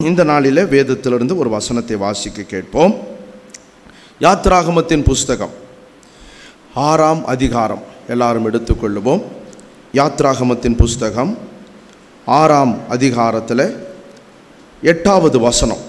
இந்த நாளிலே வேதத்திலிருந்து ஒரு வசனத்தை வாசிக்க கேட்போம் யாத்ராகமத்தின் புஸ்தகம் ஆறாம் அதிகாரம் எல்லாரும் எடுத்துக்கொள்ளுவோம் யாத்ராகமத்தின் புஸ்தகம் ஆறாம் அதிகாரத்தில் எட்டாவது வசனம்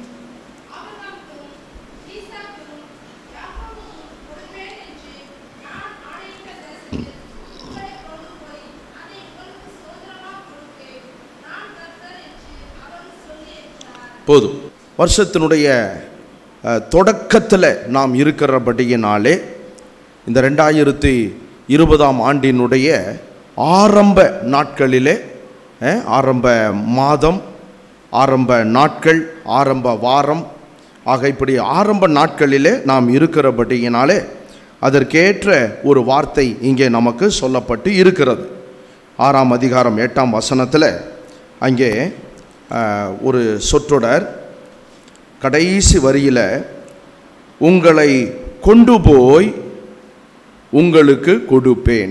போதும் வருஷத்தினுடைய தொடக்கத்தில் நாம் இருக்கிறபடியினாலே இந்த ரெண்டாயிரத்தி இருபதாம் ஆண்டினுடைய ஆரம்ப நாட்களிலே அஹ், ஆரம்ப மாதம் ஆரம்ப நாட்கள் ஆரம்ப வாரம் ஆக இப்படி ஆரம்ப நாட்களிலே நாம் இருக்கிறபடியினாலே அதற்கேற்ற ஒரு வார்த்தை இங்கே நமக்கு சொல்லப்பட்டு இருக்கிறது ஆறாம் அதிகாரம் எட்டாம் வசனத்தில் அங்கே அஹ், ஒரு சொற்றொடர் கடைசி வரியில் உங்களை கொண்டு போய் உங்களுக்கு கொடுப்பேன்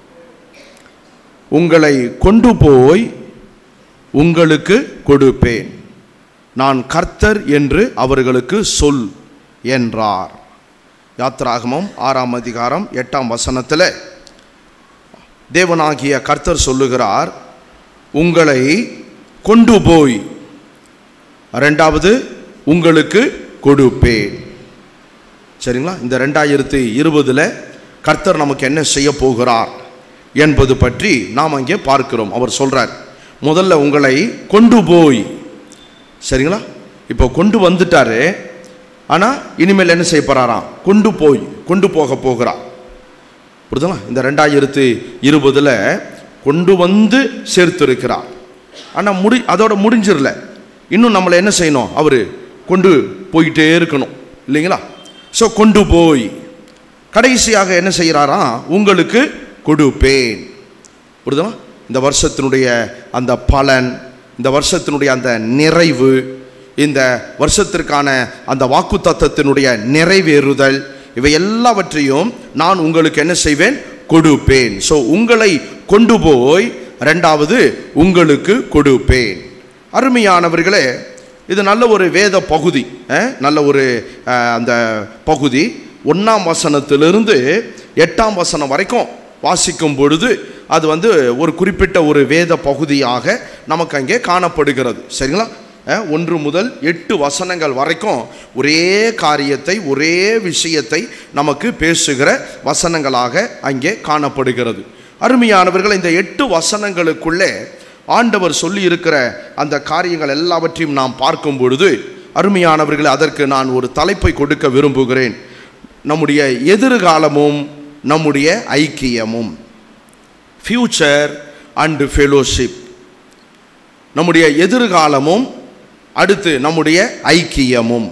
உங்களை கொண்டு போய் உங்களுக்கு கொடுப்பேன் நான் கர்த்தர் என்று அவர்களுக்கு சொல் என்றார் யாத்ராகமம் ஆறாம் அதிகாரம் எட்டாம் வசனத்தில் தேவனாகிய கர்த்தர் சொல்லுகிறார் உங்களை கொண்டு போய் ரெண்டாவது உங்களுக்கு கொடுப்பேன் சரிங்களா இந்த ரெண்டாயிரத்தி இருபதில் கர்த்தர் நமக்கு என்ன செய்ய போகிறார் என்பது பற்றி நாம் அங்கே பார்க்கிறோம் அவர் சொல்றார் முதல்ல உங்களை கொண்டு போய் சரிங்களா இப்போ கொண்டு வந்துட்டாரு ஆனால் இனிமேல் என்ன செய்ய போறாராம் கொண்டு போய் கொண்டு போக போகிறார் புரியுதுங்களா இந்த ரெண்டாயிரத்தி இருபதில் கொண்டு வந்து சேர்த்திருக்கிறார் ஆனால் முடி அதோட முடிஞ்சிடல இன்னும் நம்மளை என்ன செய்யணும் அவர் கொண்டு போயிட்டே இருக்கணும் இல்லைங்களா ஸோ கொண்டு போய் கடைசியாக என்ன செய்கிறாராம் உங்களுக்கு கொடுப்பேன் புரியுதுங்களா இந்த வருஷத்தினுடைய அந்த பலன் இந்த வருஷத்தினுடைய அந்த நிறைவு இந்த வருஷத்திற்கான அந்த வாக்கு தத்தத்தினுடைய நிறைவேறுதல் இவை எல்லாவற்றையும் நான் உங்களுக்கு என்ன செய்வேன் கொடுப்பேன் ஸோ உங்களை கொண்டு போய் ரெண்டாவது உங்களுக்கு கொடுப்பேன் அருமையானவர்களே இது நல்ல ஒரு வேத பகுதி அஹ், நல்ல ஒரு அஹ், அந்த பகுதி ஒன்றாம் வசனத்திலிருந்து எட்டாம் வசனம் வரைக்கும் வாசிக்கும் பொழுது அது வந்து ஒரு குறிப்பிட்ட ஒரு வேத பகுதியாக நமக்கு அங்கே காணப்படுகிறது சரிங்களா அஹ், ஒன்று முதல் எட்டு வசனங்கள் வரைக்கும் ஒரே காரியத்தை ஒரே விஷயத்தை நமக்கு பேசுகிற வசனங்களாக அங்கே காணப்படுகிறது அருமையானவர்கள் இந்த எட்டு வசனங்களுக்குள்ளே ஆண்டவர் சொல்லி இருக்கிற அந்த காரியங்கள் எல்லாவற்றையும் நாம் பார்க்கும் பொழுது அருமையானவர்கள் அதற்கு நான் ஒரு தலைப்பை கொடுக்க விரும்புகிறேன் நம்முடைய எதிர்காலமும் நம்முடைய ஐக்கியமும் ஃபியூச்சர் அண்ட் ஃபெலோஷிப் நம்முடைய எதிர்காலமும் அடுத்து நம்முடைய ஐக்கியமும்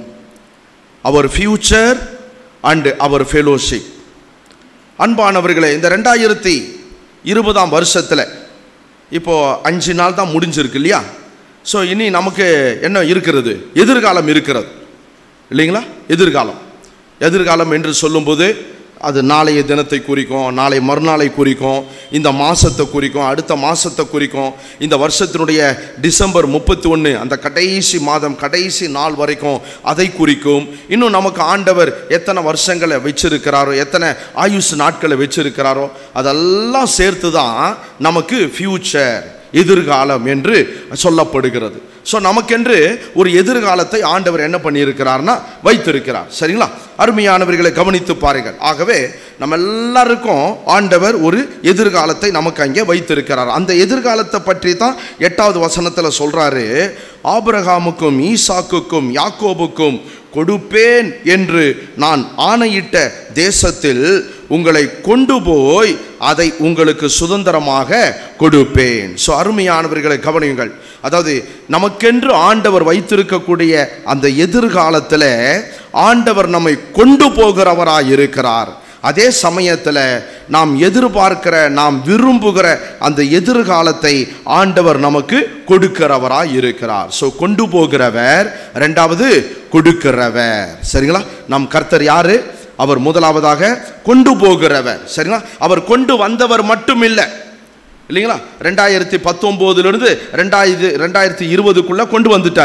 our future and our fellowship அன்பானவர்களே இந்த ரெண்டாயிரத்தி இருபதாம் வருஷத்தில் இப்போ அஞ்சு நாள் தான் முடிஞ்சிருக்கு இல்லையா ஸோ இனி நமக்கு என்ன இருக்கிறது எதிர்காலம் இருக்கிறது இல்லைங்களா எதிர்காலம் எதிர்காலம் என்று சொல்லும்போது அது நாளைய தினத்தை குறிக்கும் நாளை மறுநாளை குறிக்கும் இந்த மாதத்தை குறிக்கும் அடுத்த மாதத்தை குறிக்கும் இந்த வருஷத்தினுடைய டிசம்பர் முப்பத்தி ஒன்று அந்த கடைசி மாதம் கடைசி நாள் வரைக்கும் அதை குறிக்கும் இன்னும் நமக்கு ஆண்டவர் எத்தனை வருஷங்களை வச்சிருக்கிறாரோ எத்தனை ஆயுஷ் நாட்களை வச்சிருக்கிறாரோ அதெல்லாம் சேர்த்து தான் நமக்கு ஃபியூச்சர் எதிர்காலம் என்று சொல்லப்படுகிறது ஸோ நமக்கென்று ஒரு எதிர்காலத்தை ஆண்டவர் என்ன பண்ணியிருக்கிறார்னா வைத்திருக்கிறார் சரிங்களா அருமையானவர்களை கவனித்து பாருங்கள் ஆகவே நம்ம எல்லாருக்கும் ஆண்டவர் ஒரு எதிர்காலத்தை நமக்கு அங்கே வைத்திருக்கிறார் அந்த எதிர்காலத்தை பற்றி தான் எட்டாவது வசனத்தில் சொல்றாரு ஆபிரகாமுக்கும் ஈசாக்குக்கும் யாக்கோபுக்கும் கொடுப்பேன் என்று நான் ஆணையிட்ட தேசத்தில் உங்களை கொண்டு போய் அதை உங்களுக்கு சுதந்திரமாக கொடுப்பேன் ஸோ அருமையானவர்களை கவனியுங்கள் அதாவது நமக்கென்று ஆண்டவர் வைத்திருக்கக்கூடிய அந்த எதிர்காலத்தில் ஆண்டவர் நம்மை கொண்டு போகிறவராய் இருக்கிறார் அதே சமயத்தில் நாம் எதிர்பார்க்கிற நாம் விரும்புகிற அந்த எதிர்காலத்தை ஆண்டவர் நமக்கு கொடுக்கிறவராய் இருக்கிறார் ஸோ கொண்டு போகிறவர் ரெண்டாவது கொடுக்கிறவர் சரிங்களா நம் கர்த்தர் யாரு அவர் முதலாவதாக கொண்டு போகிறவர் சரிங்களா அவர் கொண்டு வந்தவர் மட்டும் இல்லை இல்லைங்களா ரெண்டாயிரத்தி பத்தொம்போதுலேருந்து ரெண்டாயிரத்தி ரெண்டாயிரத்தி இருபதுக்குள்ளே கொண்டு வந்துட்டார்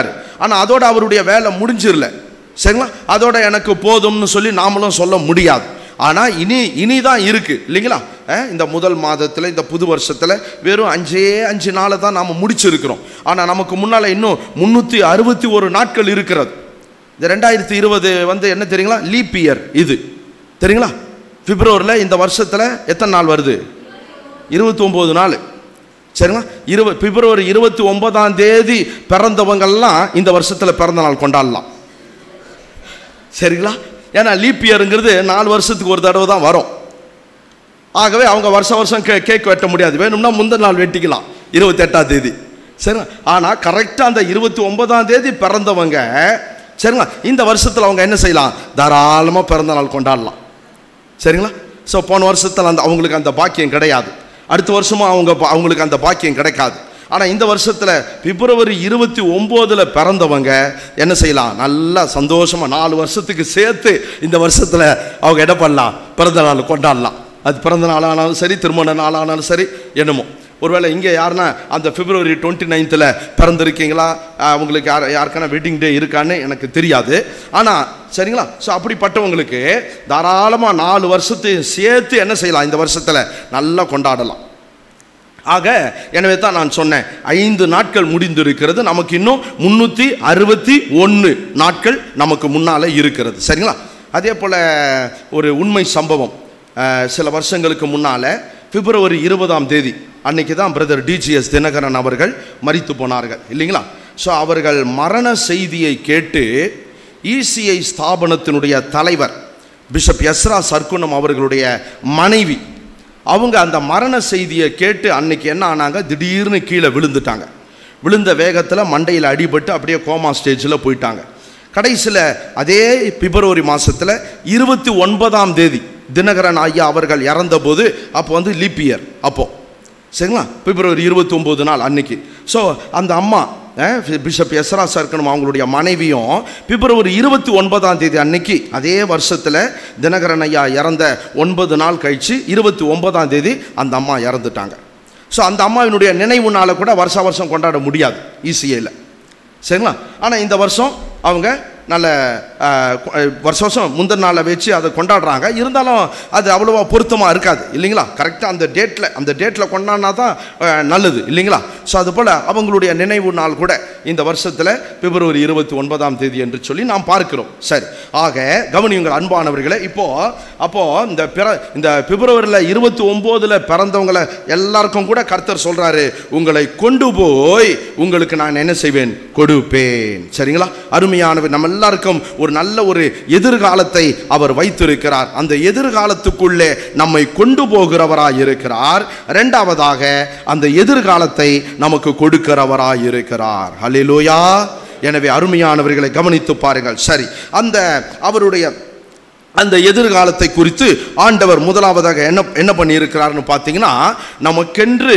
ஆனால் அதோட அவருடைய வேலை முடிஞ்சிரல சரிங்களா அதோட எனக்கு போதும்னு சொல்லி நாமளும் சொல்ல முடியாது ஆனால் இனி இனி தான் இருக்கு இல்லைங்களா அஹ், இந்த முதல் மாதத்தில் இந்த புது வருஷத்தில் வெறும் அஞ்சே அஞ்சு நாளை தான் நாம் முடிச்சிருக்கிறோம் ஆனால் நமக்கு முன்னால் இன்னும் முந்நூற்றி அறுபத்தி ஒரு நாட்கள் இருக்கிறது இந்த ரெண்டாயிரத்தி இருபது வந்து என்ன தெரியுங்களா லீப் இயர் இது தெரியுங்களா பிப்ரவரியில் இந்த வருஷத்தில் எத்தனை நாள் வருது இருபத்தி ஒம்பது நாள் சரிங்களா இருவ பிப்ரவரி இருபத்தி ஒன்பதாம் தேதி பிறந்தவங்கெல்லாம் இந்த வருஷத்தில் பிறந்த நாள் கொண்டாடலாம் சரிங்களா ஏன்னா லீப் இயருங்கிறது நாலு வருஷத்துக்கு ஒரு தடவை தான் வரும் ஆகவே அவங்க வருஷம் வருஷம் கே கேக் வெட்ட முடியாது வேணும்னா முந்தின நாள் வெட்டிக்கலாம் இருபத்தெட்டாம் தேதி சரிங்களா ஆனால் கரெக்டாக அந்த இருபத்தி ஒன்பதாம் தேதி பிறந்தவங்க சரிங்களா இந்த வருஷத்தில் அவங்க என்ன செய்யலாம் தாராளமாக பிறந்த நாள் கொண்டாடலாம் சரிங்களா ஸோ போன வருஷத்தில் அந்த அவங்களுக்கு அந்த பாக்கியம் கிடையாது அடுத்த வருஷமும் அவங்க பா- அவங்களுக்கு அந்த பாக்கியம் கிடைக்காது ஆனால் இந்த வருஷத்தில் பிப்ரவரி இருபத்தி ஒம்போதில் பிறந்தவங்க என்ன செய்யலாம் நல்லா சந்தோஷமாக நாலு வருஷத்துக்கு சேர்த்து இந்த வருஷத்தில் அவங்க என்ன பண்ணலாம் பிறந்த நாள் கொண்டாடலாம் அது பிறந்த நாளானாலும் சரி திருமண நாளானாலும் சரி என்னமோ ஒருவேளை இங்கே யாருன்னா அந்த பிப்ரவரி டுவெண்ட்டி நைன்த்தில் பிறந்திருக்கீங்களா அஹ் அவங்களுக்கு யார் யாருக்கான வெட்டிங் டே இருக்கான்னு எனக்கு தெரியாது ஆனால் சரிங்களா ஸோ அப்படிப்பட்டவங்களுக்கு தாராளமாக நாலு வருஷத்தையும் சேர்த்து என்ன செய்யலாம் இந்த வருஷத்தில் நல்லா கொண்டாடலாம் ஆக எனவே தான் நான் சொன்னேன் ஐந்து நாட்கள் முடிந்திருக்கிறது நமக்கு இன்னும் முன்னூற்றி அறுபத்தி ஒன்று நாட்கள் நமக்கு முன்னால் இருக்கிறது சரிங்களா அதே போல் ஒரு உண்மை சம்பவம் அஹ், சில வருஷங்களுக்கு முன்னால் பிப்ரவரி இருபதாம் தேதி அன்னைக்கு தான் பிரதர் டிஜிஎஸ் தினகரன் அவர்கள் மரித்து போனார்கள் இல்லைங்களா ஸோ அவர்கள் மரண செய்தியை கேட்டு இசிஐ ஸ்தாபனத்தினுடைய தலைவர் பிஷப் எஸ்ரா சர்க்குணம் அவர்களுடைய மனைவி அவங்க அந்த மரண செய்தியை கேட்டு அன்னைக்கு என்ன ஆனாங்க திடீர்னு கீழே விழுந்துட்டாங்க விழுந்த வேகத்தில் மண்டையில் அடிபட்டு அப்படியே கோமா ஸ்டேஜில் போயிட்டாங்க கடைசியில் அதே பிப்ரவரி மாதத்தில் இருபத்தி ஒன்பதாம் தேதி தினகரன் ஐயா அவர்கள் இறந்தபோது அப்போ வந்து லீப்பியர் அப்போ சரிங்களா பிப்ரவரி இருபத்தி ஒம்பது நாள் அன்னைக்கு ஸோ அந்த அம்மா அஹ், பிஷப் எஸ்ரா சர்க்கணும் அவங்களுடைய மனைவியும் பிப்ரவரி இருபத்தி ஒன்பதாம் தேதி அன்னைக்கு அதே வருஷத்தில் தினகரன் ஐயா இறந்த ஒன்பது நாள் கழித்து இருபத்தி ஒன்பதாம் தேதி அந்த அம்மா இறந்துட்டாங்க ஸோ அந்த அம்மாவினுடைய நினைவு நாளை கூட வருஷ வருஷம் கொண்டாட முடியாது இசிஐயில் சரிங்களா ஆனால் இந்த வருஷம் அவங்க நல்ல அஹ், கொ- அஹ், வருஷம் வருஷம் முந்தின நாளை வச்சு அதை கொண்டாடுறாங்க இருந்தாலும் அது அவ்வளோவா பொருத்தமாக இருக்காது இல்லைங்களா கரெக்டாக அந்த டேட்டில் அந்த டேட்டில் கொண்டாடினா தான் அஹ், நல்லது இல்லைங்களா ஸோ அதுபோல் அவங்களுடைய நினைவு நாள் கூட இந்த வருஷத்தில் பிப்ரவரி இருபத்தி ஒன்பதாம் தேதி என்று சொல்லி நாம் பார்க்கிறோம் சரி ஆக கவனியுங்கள் அன்பானவர்களே இப்போ அப்போ இந்த பிற இந்த பிப்ரவரியில் இருபத்தி ஒம்போதில் பிறந்தவங்களை எல்லாருக்கும் கூட கர்த்தர் சொல்றாரு உங்களை கொண்டு போய் உங்களுக்கு நான் என்ன செய்வேன் கொடுப்பேன் சரிங்களா அருமையானவர் நம்ம எல்லாருக்கும் ஒரு நல்ல ஒரு எதிர்காலத்தை அவர் வைத்திருக்கிறார் அந்த எதிர்காலத்துக்குள்ளே நம்மை கொண்டு போகிறவராய் இருக்கிறார் இரண்டாவதாக அந்த எதிர்காலத்தை நமக்கு கொடுக்கிறவராய் இருக்கிறார் ஹalleluya எனவே அருமையானவர்களை கவனித்து பாருங்கள் சரி அந்த அவருடைய அந்த எதிர்காலத்தை குறித்து ஆண்டவர் முதலாவதாக என்ன என்ன பண்ணியிருக்கிறார்னு பார்த்தீங்கன்னா நமக்கென்று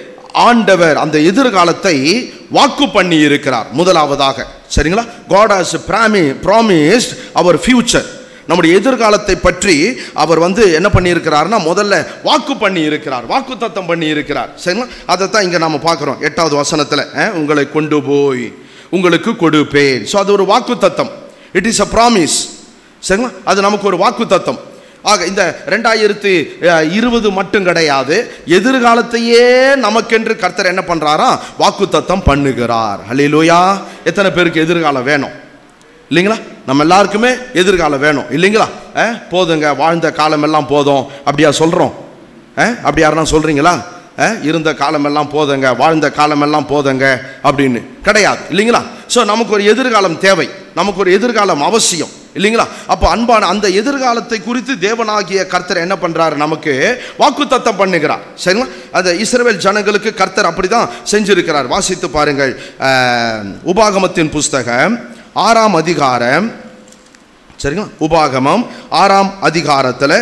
ஆண்டவர் அந்த எதிர்காலத்தை வாக்கு பண்ணி இருக்கிறார் முதலாவதாக சரிங்களா காட் ஹாஸ் பிராமி ப்ராமிஸ்ட் அவர் ஃபியூச்சர் நம்முடைய எதிர்காலத்தை பற்றி அவர் வந்து என்ன பண்ணியிருக்கிறார்னா முதல்ல வாக்கு பண்ணி இருக்கிறார் வாக்கு தத்தம் பண்ணி இருக்கிறார் சரிங்களா அதை தான் இங்கே நம்ம பார்க்குறோம் எட்டாவது வசனத்தில் உங்களை கொண்டு போய் உங்களுக்கு கொடுப்பேன் ஸோ அது ஒரு வாக்கு தத்தம் இட் இஸ் அ ப்ராமிஸ் சரிங்களா அது நமக்கு ஒரு வாக்கு தத்தம் ஆக இந்த ரெண்டாயிரத்தி அஹ், இருபது மட்டும் கிடையாது எதிர்காலத்தையே நமக்கென்று கர்த்தர் என்ன பண்றாரா வாக்கு தத்தம் பண்ணுகிறார் ஹalleluya எத்தனை பேருக்கு எதிர்காலம் வேணும் இல்லைங்களா நம்ம எல்லாருக்குமே எதிர்காலம் வேணும் இல்லைங்களா அஹ், போதுங்க வாழ்ந்த காலமெல்லாம் போதும் அப்படியா சொல்றோம் அஹ், அப்படி யாருன்னா சொல்றீங்களா அஹ், இருந்த காலமெல்லாம் போதுங்க வாழ்ந்த காலமெல்லாம் போதுங்க அப்படின்னு கிடையாது இல்லைங்களா ஸோ நமக்கு ஒரு எதிர்காலம் தேவை நமக்கு ஒரு எதிர்காலம் அவசியம் இல்லைங்களா அப்போ அன்பான அந்த எதிர்காலத்தை குறித்து தேவனாகிய கர்த்தர் என்ன பண்றாரு நமக்கு வாக்குத்தத்தம் பண்ணுகிறார் சரிங்களா அந்த இஸ்ரவேல் ஜனங்களுக்கு கர்த்தர் அப்படிதான் செஞ்சிருக்கிறார் வாசித்து பாருங்கள் அஹ், உபாகமத்தின் புஸ்தகம் ஆறாம் அதிகாரம் சரிங்களா உபாகமம் ஆறாம் அதிகாரத்தில்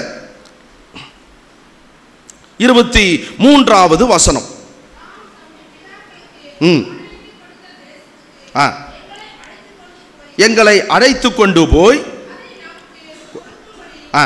இருபத்தி மூன்றாவது வசனம் ம் ஆ எங்களை அழைத்து கொண்டு போய் ஆ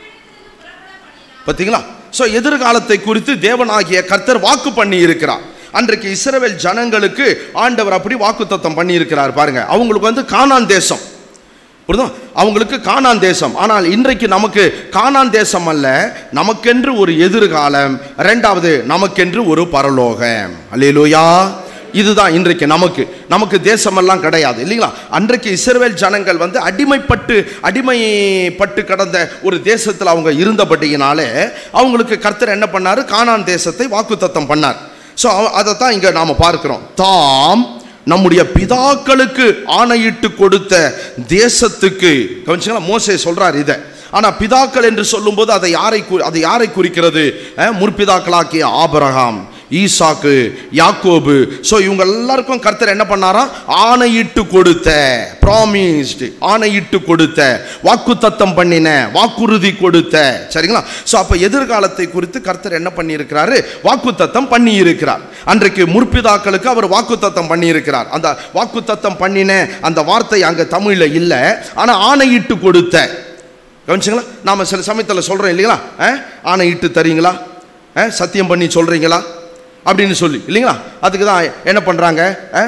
பார்த்தீங்களா ஸோ எதிர்காலத்தை குறித்து தேவனாகிய கர்த்தர் வாக்கு பண்ணி இருக்கிறார் அன்றைக்கு இஸ்ரவேல் ஜனங்களுக்கு ஆண்டவர் அப்படி வாக்குத்தத்தம் பண்ணி இருக்கிறார் பாருங்க அவங்களுக்கு வந்து கானான் தேசம் புரியுதா அவங்களுக்கு கானான் தேசம் ஆனால் இன்றைக்கு நமக்கு கானான் தேசம் அல்ல நமக்கென்று ஒரு எதிர்காலம் ரெண்டாவது நமக்கென்று ஒரு பரலோகம் அல்லேலூயா இதுதான் இன்றைக்கு நமக்கு நமக்கு தேசமெல்லாம் கிடையாது இல்லைங்களா அன்றைக்கு இஸ்ரவேல் ஜனங்கள் வந்து அடிமைப்பட்டு அடிமைப்பட்டு கடந்த ஒரு தேசத்தில் அவங்க இருந்தபடியினாலே அவங்களுக்கு கர்த்தர் என்ன பண்ணாரு கானான் தேசத்தை வாக்குத்தத்தம் பண்ணார் ஸோ அதை தான் இங்கே நாம் பார்க்கிறோம் தாம் நம்முடைய பிதாக்களுக்கு ஆணையிட்டு கொடுத்த தேசத்துக்கு கவனிச்சுங்களா மோசே சொல்றார் இதை ஆனா பிதாக்கள் என்று சொல்லும்போது அதை யாரை குறி- அதை யாரை குறிக்கிறது அஹ், முற்பிதாக்களாக்கிய ஆபிரகாம் ஈசாக்கு யாக்கோபு ஸோ இவங்க எல்லாருக்கும் கர்த்தர் என்ன பண்ணாராம் ஆணையிட்டு கொடுத்த ப்ராமிஸ்டு ஆணையிட்டு கொடுத்த வாக்குத்தத்தம் பண்ணின வாக்குறுதி கொடுத்த சரிங்களா ஸோ அப்போ எதிர்காலத்தை குறித்து கர்த்தர் என்ன பண்ணியிருக்கிறாரு வாக்குத்தத்தம் பண்ணி இருக்கிறார் அன்றைக்கு முற்பிதாக்களுக்கு அவர் வாக்குத்தத்தம் பண்ணி இருக்கிறார் அந்த வாக்குத்தத்தம் பண்ணின அந்த வார்த்தை அங்கே தமிழில் இல்லை ஆனால் ஆணையிட்டு கொடுத்த கவனிச்சிங்களா நாம் சில சமயத்தில் சொல்கிறோம் இல்லைங்களா ஆ? ஆணையிட்டு தரீங்களா ஆ? சத்தியம் பண்ணி சொல்கிறீங்களா அப்படின்னு சொல்லி இல்லைங்களா அதுக்கு தான் என்ன பண்ணுறாங்க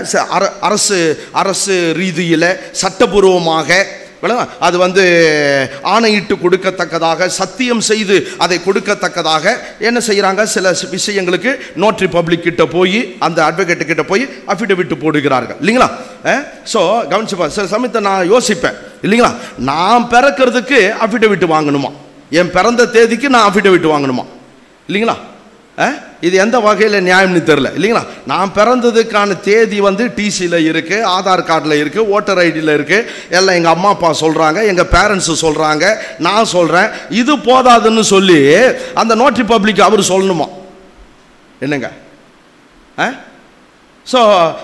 அரசு அரசு ரீதியில் சட்டபூர்வமாக விளங்குதா? அது வந்து ஆணையிட்டு கொடுக்கத்தக்கதாக சத்தியம் செய்து அதை கொடுக்கத்தக்கதாக என்ன செய்கிறாங்க சில சி- விஷயங்களுக்கு நோட்ரி பப்ளிக் கிட்ட போய் அந்த அட்வொகேட் கிட்ட போய் அஃபிடவிட் போடுகிறார்கள் இல்லைங்களா ஸோ கவனிச்சுப்பா சில சமயத்தை நான் யோசிப்பேன் இல்லைங்களா நான் பிறக்கிறதுக்கு அஃபிடவிட் வாங்கணுமா என் பிறந்த தேதிக்கு நான் அஃபிடவிட் வாங்கணுமா இல்லைங்களா ஆ? இது எந்த வகையில் நியாயம்னு தெரில இல்லைங்களா நான் பிறந்ததுக்கான தேதி வந்து டிசியில் இருக்குது ஆதார் கார்டில் இருக்குது ஓட்டர் ஐடியில் இருக்குது எல்லாம் எங்கள் அம்மா அப்பா சொல்கிறாங்க எங்கள் பேரண்ட்ஸு சொல்கிறாங்க நான் சொல்கிறேன் இது போதாதுன்னு சொல்லி அந்த நோட்ரி பப்ளிக் அவர் சொல்லணுமா என்னங்க ஆ ஸோ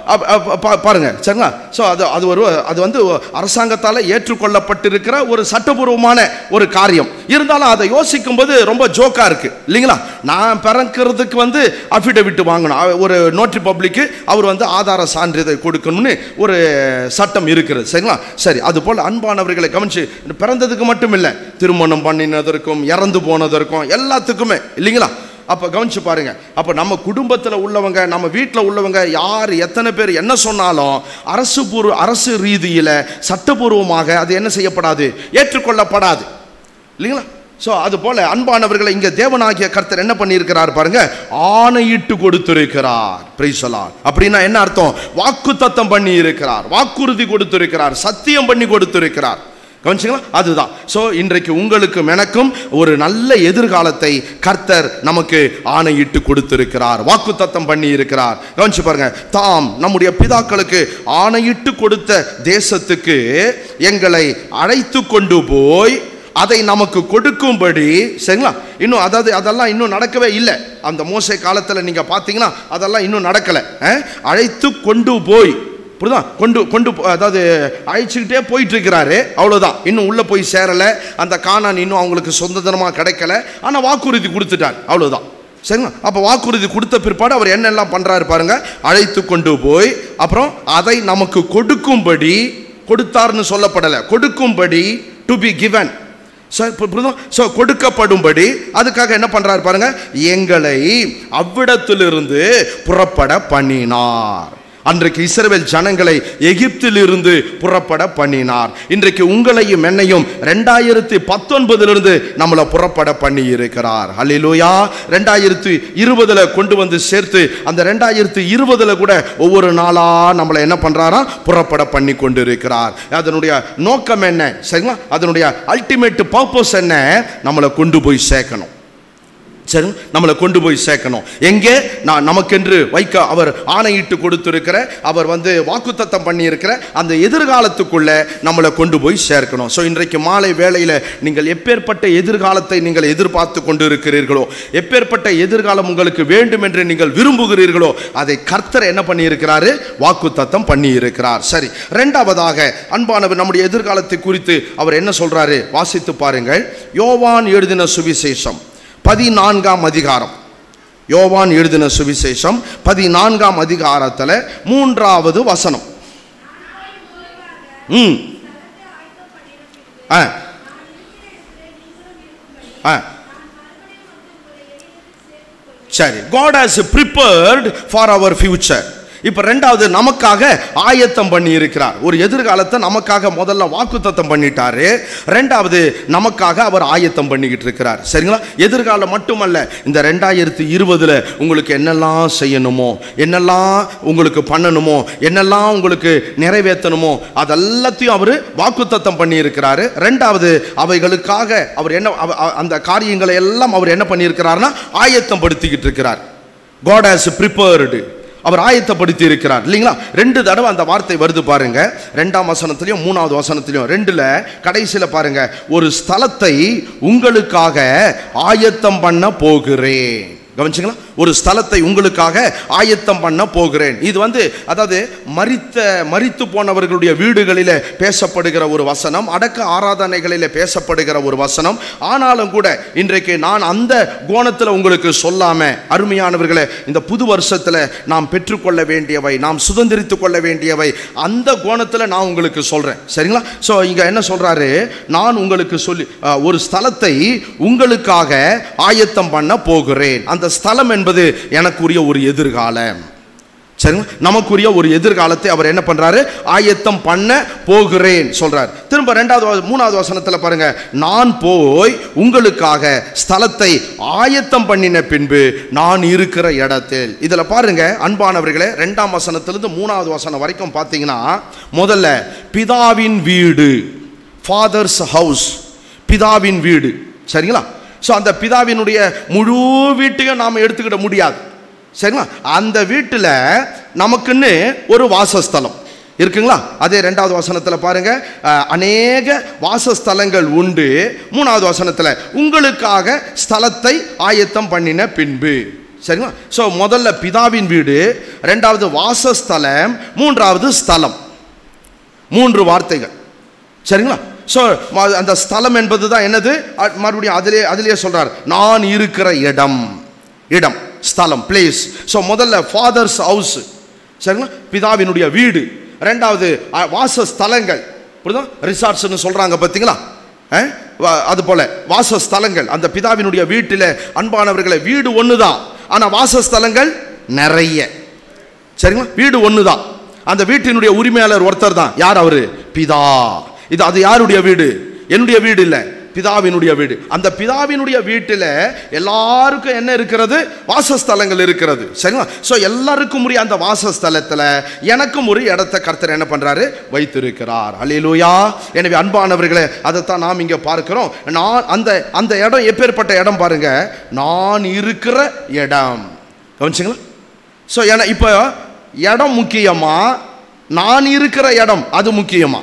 பாருங்க சரிங்களா ஸோ அது அது ஒரு அது வந்து அரசாங்கத்தால் ஏற்றுக்கொள்ளப்பட்டிருக்கிற ஒரு சட்டபூர்வமான ஒரு காரியம் இருந்தாலும் அதை யோசிக்கும் போது ரொம்ப ஜோக்காக இருக்கு இல்லைங்களா நான் பிறக்கிறதுக்கு வந்து அஃபிடவிட் வாங்கணும் அவ- ஒரு நோட்ரி பப்ளிக்கு அவர் வந்து ஆதார சான்றிதழ் கொடுக்கணும்னு ஒரு சட்டம் இருக்கிறது சரிங்களா சரி அது போல் அன்பானவர்களை கவனிச்சு பிறந்ததுக்கு மட்டும் இல்லை திருமணம் பண்ணினதற்கும் இறந்து போனதற்கும் எல்லாத்துக்குமே இல்லைங்களா அப்போ கவனிச்சு பாருங்க அப்போ நம்ம குடும்பத்தில் உள்ளவங்க நம்ம வீட்டில் உள்ளவங்க யார் எத்தனை பேர் என்ன சொன்னாலும் அரசு பூர்வ அரசு ரீதியில் சட்டபூர்வமாக அது என்ன செய்யப்படாது ஏற்றுக்கொள்ளப்படாது இல்லைங்களா ஸோ அது போல அன்பானவர்களை இங்கே தேவனாகிய கர்த்தர் என்ன பண்ணியிருக்கிறார் பாருங்க ஆணையிட்டு கொடுத்திருக்கிறார் பிரைசலார் அப்படின்னா என்ன அர்த்தம் வாக்கு தத்தம் பண்ணி இருக்கிறார் வாக்குறுதி கொடுத்திருக்கிறார் சத்தியம் பண்ணி கொடுத்திருக்கிறார் கவனிச்சிங்களா அதுதான் ஸோ இன்றைக்கு உங்களுக்கும் எனக்கும் ஒரு நல்ல எதிர்காலத்தை கர்த்தர் நமக்கு ஆணையிட்டு கொடுத்திருக்கிறார் வாக்குத்தத்தம் பண்ணி இருக்கிறார் கவனிச்சு பாருங்க தாம் நம்முடைய பிதாக்களுக்கு ஆணையிட்டு கொடுத்த தேசத்துக்கு எங்களை அழைத்து கொண்டு போய் அதை நமக்கு கொடுக்கும்படி சரிங்களா இன்னும் அதாவது அதெல்லாம் இன்னும் நடக்கவே இல்லை அந்த மோசை காலத்தில் நீங்கள் பார்த்தீங்கன்னா அதெல்லாம் இன்னும் நடக்கலை அழைத்து கொண்டு போய் புரியுதா கொண்டு கொண்டு போ- அதாவது அழைச்சிக்கிட்டே போயிட்டு இருக்கிறாரு அவ்வளோதான் இன்னும் உள்ளே போய் சேரலை அந்த காணான் இன்னும் அவங்களுக்கு சொந்ததனமாக கிடைக்கல ஆனால் வாக்குறுதி கொடுத்துட்டார் அவ்வளோதான் சரிங்களா அப்போ வாக்குறுதி கொடுத்த பிற்பாடு அவர் என்னெல்லாம் பண்ணுறாரு பாருங்க அழைத்து கொண்டு போய் அப்புறம் அதை நமக்கு கொடுக்கும்படி கொடுத்தார்னு சொல்லப்படலை கொடுக்கும்படி டு பி given ஸோ இப்போ புரியுதா ஸோ கொடுக்கப்படும்படி அதுக்காக என்ன பண்ணுறாரு பாருங்க எங்களை அவ்விடத்திலிருந்து புறப்பட பண்ணினார் அன்றைக்கு இஸ்ரவேல் ஜனங்களை எகிப்திலிருந்து புறப்பட பண்ணினார் இன்றைக்கு உங்களையும் என்னையும் ரெண்டாயிரத்தி பத்தொன்பதிலிருந்து நம்மளை புறப்பட பண்ணி இருக்கிறார் ஹalleluya ரெண்டாயிரத்தி இருபதுல கொண்டு வந்து சேர்த்து அந்த ரெண்டாயிரத்தி இருபதுல கூட ஒவ்வொரு நாளா நம்மளை என்ன பண்றாரா புறப்பட பண்ணி கொண்டு இருக்கிறார் அதனுடைய நோக்கம் என்ன சரிங்களா அதனுடைய அல்டிமேட் பர்பஸ் என்ன நம்மளை கொண்டு போய் சேர்க்கணும் சரி நம்மளை கொண்டு போய் சேர்க்கணும் எங்கே நான் நமக்கென்று வைக்க அவர் ஆணையிட்டு கொடுத்திருக்கிற அவர் வந்து வாக்குத்தத்தம் பண்ணியிருக்கிற அந்த எதிர்காலத்துக்குள்ள நம்மளை கொண்டு போய் சேர்க்கணும் ஸோ இன்றைக்கு மாலை வேளையில் நீங்கள் எப்பேற்பட்ட எதிர்காலத்தை நீங்கள் எதிர்பார்த்து கொண்டு இருக்கிறீர்களோ எப்பேற்பட்ட எதிர்காலம் உங்களுக்கு வேண்டும் என்று நீங்கள் விரும்புகிறீர்களோ அதை கர்த்தர் என்ன பண்ணியிருக்கிறாரு வாக்குத்தத்தம் பண்ணி இருக்கிறார் சரி ரெண்டாவதாக அன்பானவர் நம்முடைய எதிர்காலத்தை குறித்து அவர் என்ன சொல்றாரு வாசித்து பாருங்கள் யோவான் எழுதின சுவிசேஷம் பதினான்காம் அதிகாரம் யோவான் எழுதின சுவிசேஷம் பதினான்காம் அதிகாரத்தில் மூன்றாவது வசனம் ம் ஆ ஆ சரி God has prepared for our future இப்போ ரெண்டாவது நமக்காக ஆயத்தம் பண்ணி இருக்கிறார் ஒரு எதிர்காலத்தை நமக்காக முதல்ல வாக்குத்தத்தம் பண்ணிட்டாரு ரெண்டாவது நமக்காக அவர் ஆயத்தம் பண்ணிக்கிட்டு இருக்கிறார் சரிங்களா எதிர்காலம் மட்டுமல்ல இந்த ரெண்டாயிரத்தி இருபதுல உங்களுக்கு என்னெல்லாம் செய்யணுமோ என்னெல்லாம் உங்களுக்கு பண்ணணுமோ என்னெல்லாம் உங்களுக்கு நிறைவேற்றணுமோ அதெல்லாத்தையும் அவர் வாக்குத்தத்தம் பண்ணி இருக்கிறாரு ரெண்டாவது அவைகளுக்காக அவர் என்ன அவ- அவ- அந்த காரியங்களை எல்லாம் அவர் என்ன பண்ணியிருக்கிறார்னா ஆயத்தம் படுத்திக்கிட்டு இருக்கிறார் காட் ஹாஸ் ப்ரிப்பேர்டு அவர் ஆயத்தப்படுத்தி இருக்கிறார் இல்லைங்களா ரெண்டு தடவை அந்த வார்த்தை வருது பாருங்க ரெண்டாம் வசனத்திலையும் மூணாவது வசனத்திலையும் ரெண்டுல கடைசியில பாருங்க ஒரு ஸ்தலத்தை உங்களுக்காக ஆயத்தம் பண்ண போகிறேன் கவனிச்சிங்களா ஒரு ஸ்தலத்தை உங்களுக்காக ஆயத்தம் பண்ண போகிறேன் இது வந்து அதாவது மரித்த மரித்து போனவர்களுடைய வீடுகளிலே பேசப்படுகிற ஒரு வசனம் அடக்க ஆராதனைகளிலே பேசப்படுகிற ஒரு வசனம் ஆனாலும் கூட இன்றைக்கு நான் அந்த கோணத்தில் உங்களுக்கு சொல்லாம அருமையானவர்களே இந்த புது வருஷத்தில் நாம் பெற்றுக்கொள்ள வேண்டியவை நாம் சுதந்திரித்து கொள்ள வேண்டியவை அந்த கோணத்தில் நான் உங்களுக்கு சொல்றேன் சரிங்களா ஸோ இங்க என்ன சொல்றாரு நான் உங்களுக்கு சொல்லி அஹ், ஒரு ஸ்தலத்தை உங்களுக்காக ஆயத்தம் பண்ண போகிறேன் அந்த ஸ்தலம் என்பது எனக்குரிய ஒரு எதிர்காலம் சரிங்களா நமக்குரிய ஒரு எதிர்காலத்தை அவர் என்ன பண்றாரு ஆயத்தம் பண்ண போகிறேன் சொல்றார் திரும்ப ரெண்டாவது வ- மூணாவது வசனத்துல பாருங்க நான் போய் உங்களுக்காக ஸ்தலத்தை ஆயத்தம் பண்ணின பின்பு நான் இருக்கிற இடத்தில் இதுல பாருங்க அன்பானவர்களே ரெண்டாம் வசனத்திலிருந்து மூணாவது வசனம் வரைக்கும் பார்த்தீங்கன்னா முதல்ல பிதாவின் வீடு ஃபாதர்ஸ் ஹவுஸ் பிதாவின் வீடு சரிங்களா ஸோ அந்த பிதாவினுடைய முழு வீட்டையும் நாம் எடுத்துக்கிட முடியாது சரிங்களா அந்த வீட்டில் நமக்குன்னு ஒரு வாசஸ்தலம் இருக்குங்களா அதே ரெண்டாவது வசனத்தில் பாருங்க அஹ், அநேக வாசஸ்தலங்கள் உண்டு மூணாவது வசனத்தில் உங்களுக்காக ஸ்தலத்தை ஆயத்தம் பண்ணின பின்பு சரிங்களா ஸோ முதல்ல பிதாவின் வீடு ரெண்டாவது வாசஸ்தலம் மூன்றாவது ஸ்தலம் மூன்று வார்த்தைகள் சரிங்களா ஸோ அந்த ஸ்தலம் என்பது தான் என்னது அ- மறுபடியும் அதிலே அதிலே சொல்றார் நான் இருக்கிற இடம் இடம் ஸ்தலம் பிளேஸ் ஸோ முதல்ல ஃபாதர்ஸ் ஹவுஸ் சரிங்களா பிதாவினுடைய வீடு ரெண்டாவது அ, வாசஸ்தலங்கள் புரியுதா ரிசார்ட்ஸ்னு சொல்றாங்க பார்த்தீங்களா அஹ்? வ- அது போல வாசஸ்தலங்கள் அந்த பிதாவினுடைய வீட்டில் அன்பானவர்களை வீடு ஒன்று தான் ஆனால் வாசஸ்தலங்கள் நிறைய சரிங்களா வீடு ஒன்று தான் அந்த வீட்டினுடைய உரிமையாளர் ஒருத்தர் தான் யார் அவரு பிதா இது அது யாருடைய வீடு என்னுடைய வீடு இல்லை பிதாவினுடைய வீடு அந்த பிதாவினுடைய வீட்டில் எல்லாருக்கும் என்ன இருக்கிறது வாசஸ்தலங்கள் இருக்கிறது சரிங்களா ஸோ எல்லாருக்கும் உரிய அந்த வாசஸ்தலத்தில் எனக்கும் ஒரு இடத்தை கர்த்தர் என்ன பண்றாரு வைத்திருக்கிறார் அல்லேலூயா எனவே அன்பானவர்களே அதைத்தான் நாம் இங்கே பார்க்கிறோம் நான் அந்த அந்த இடம் எப்பேற்பட்ட இடம் பாருங்க நான் இருக்கிற இடம் கவனிச்சிங்களா ஸோ ஏன்னா இப்போ இடம் முக்கியமா நான் இருக்கிற இடம் அது முக்கியமா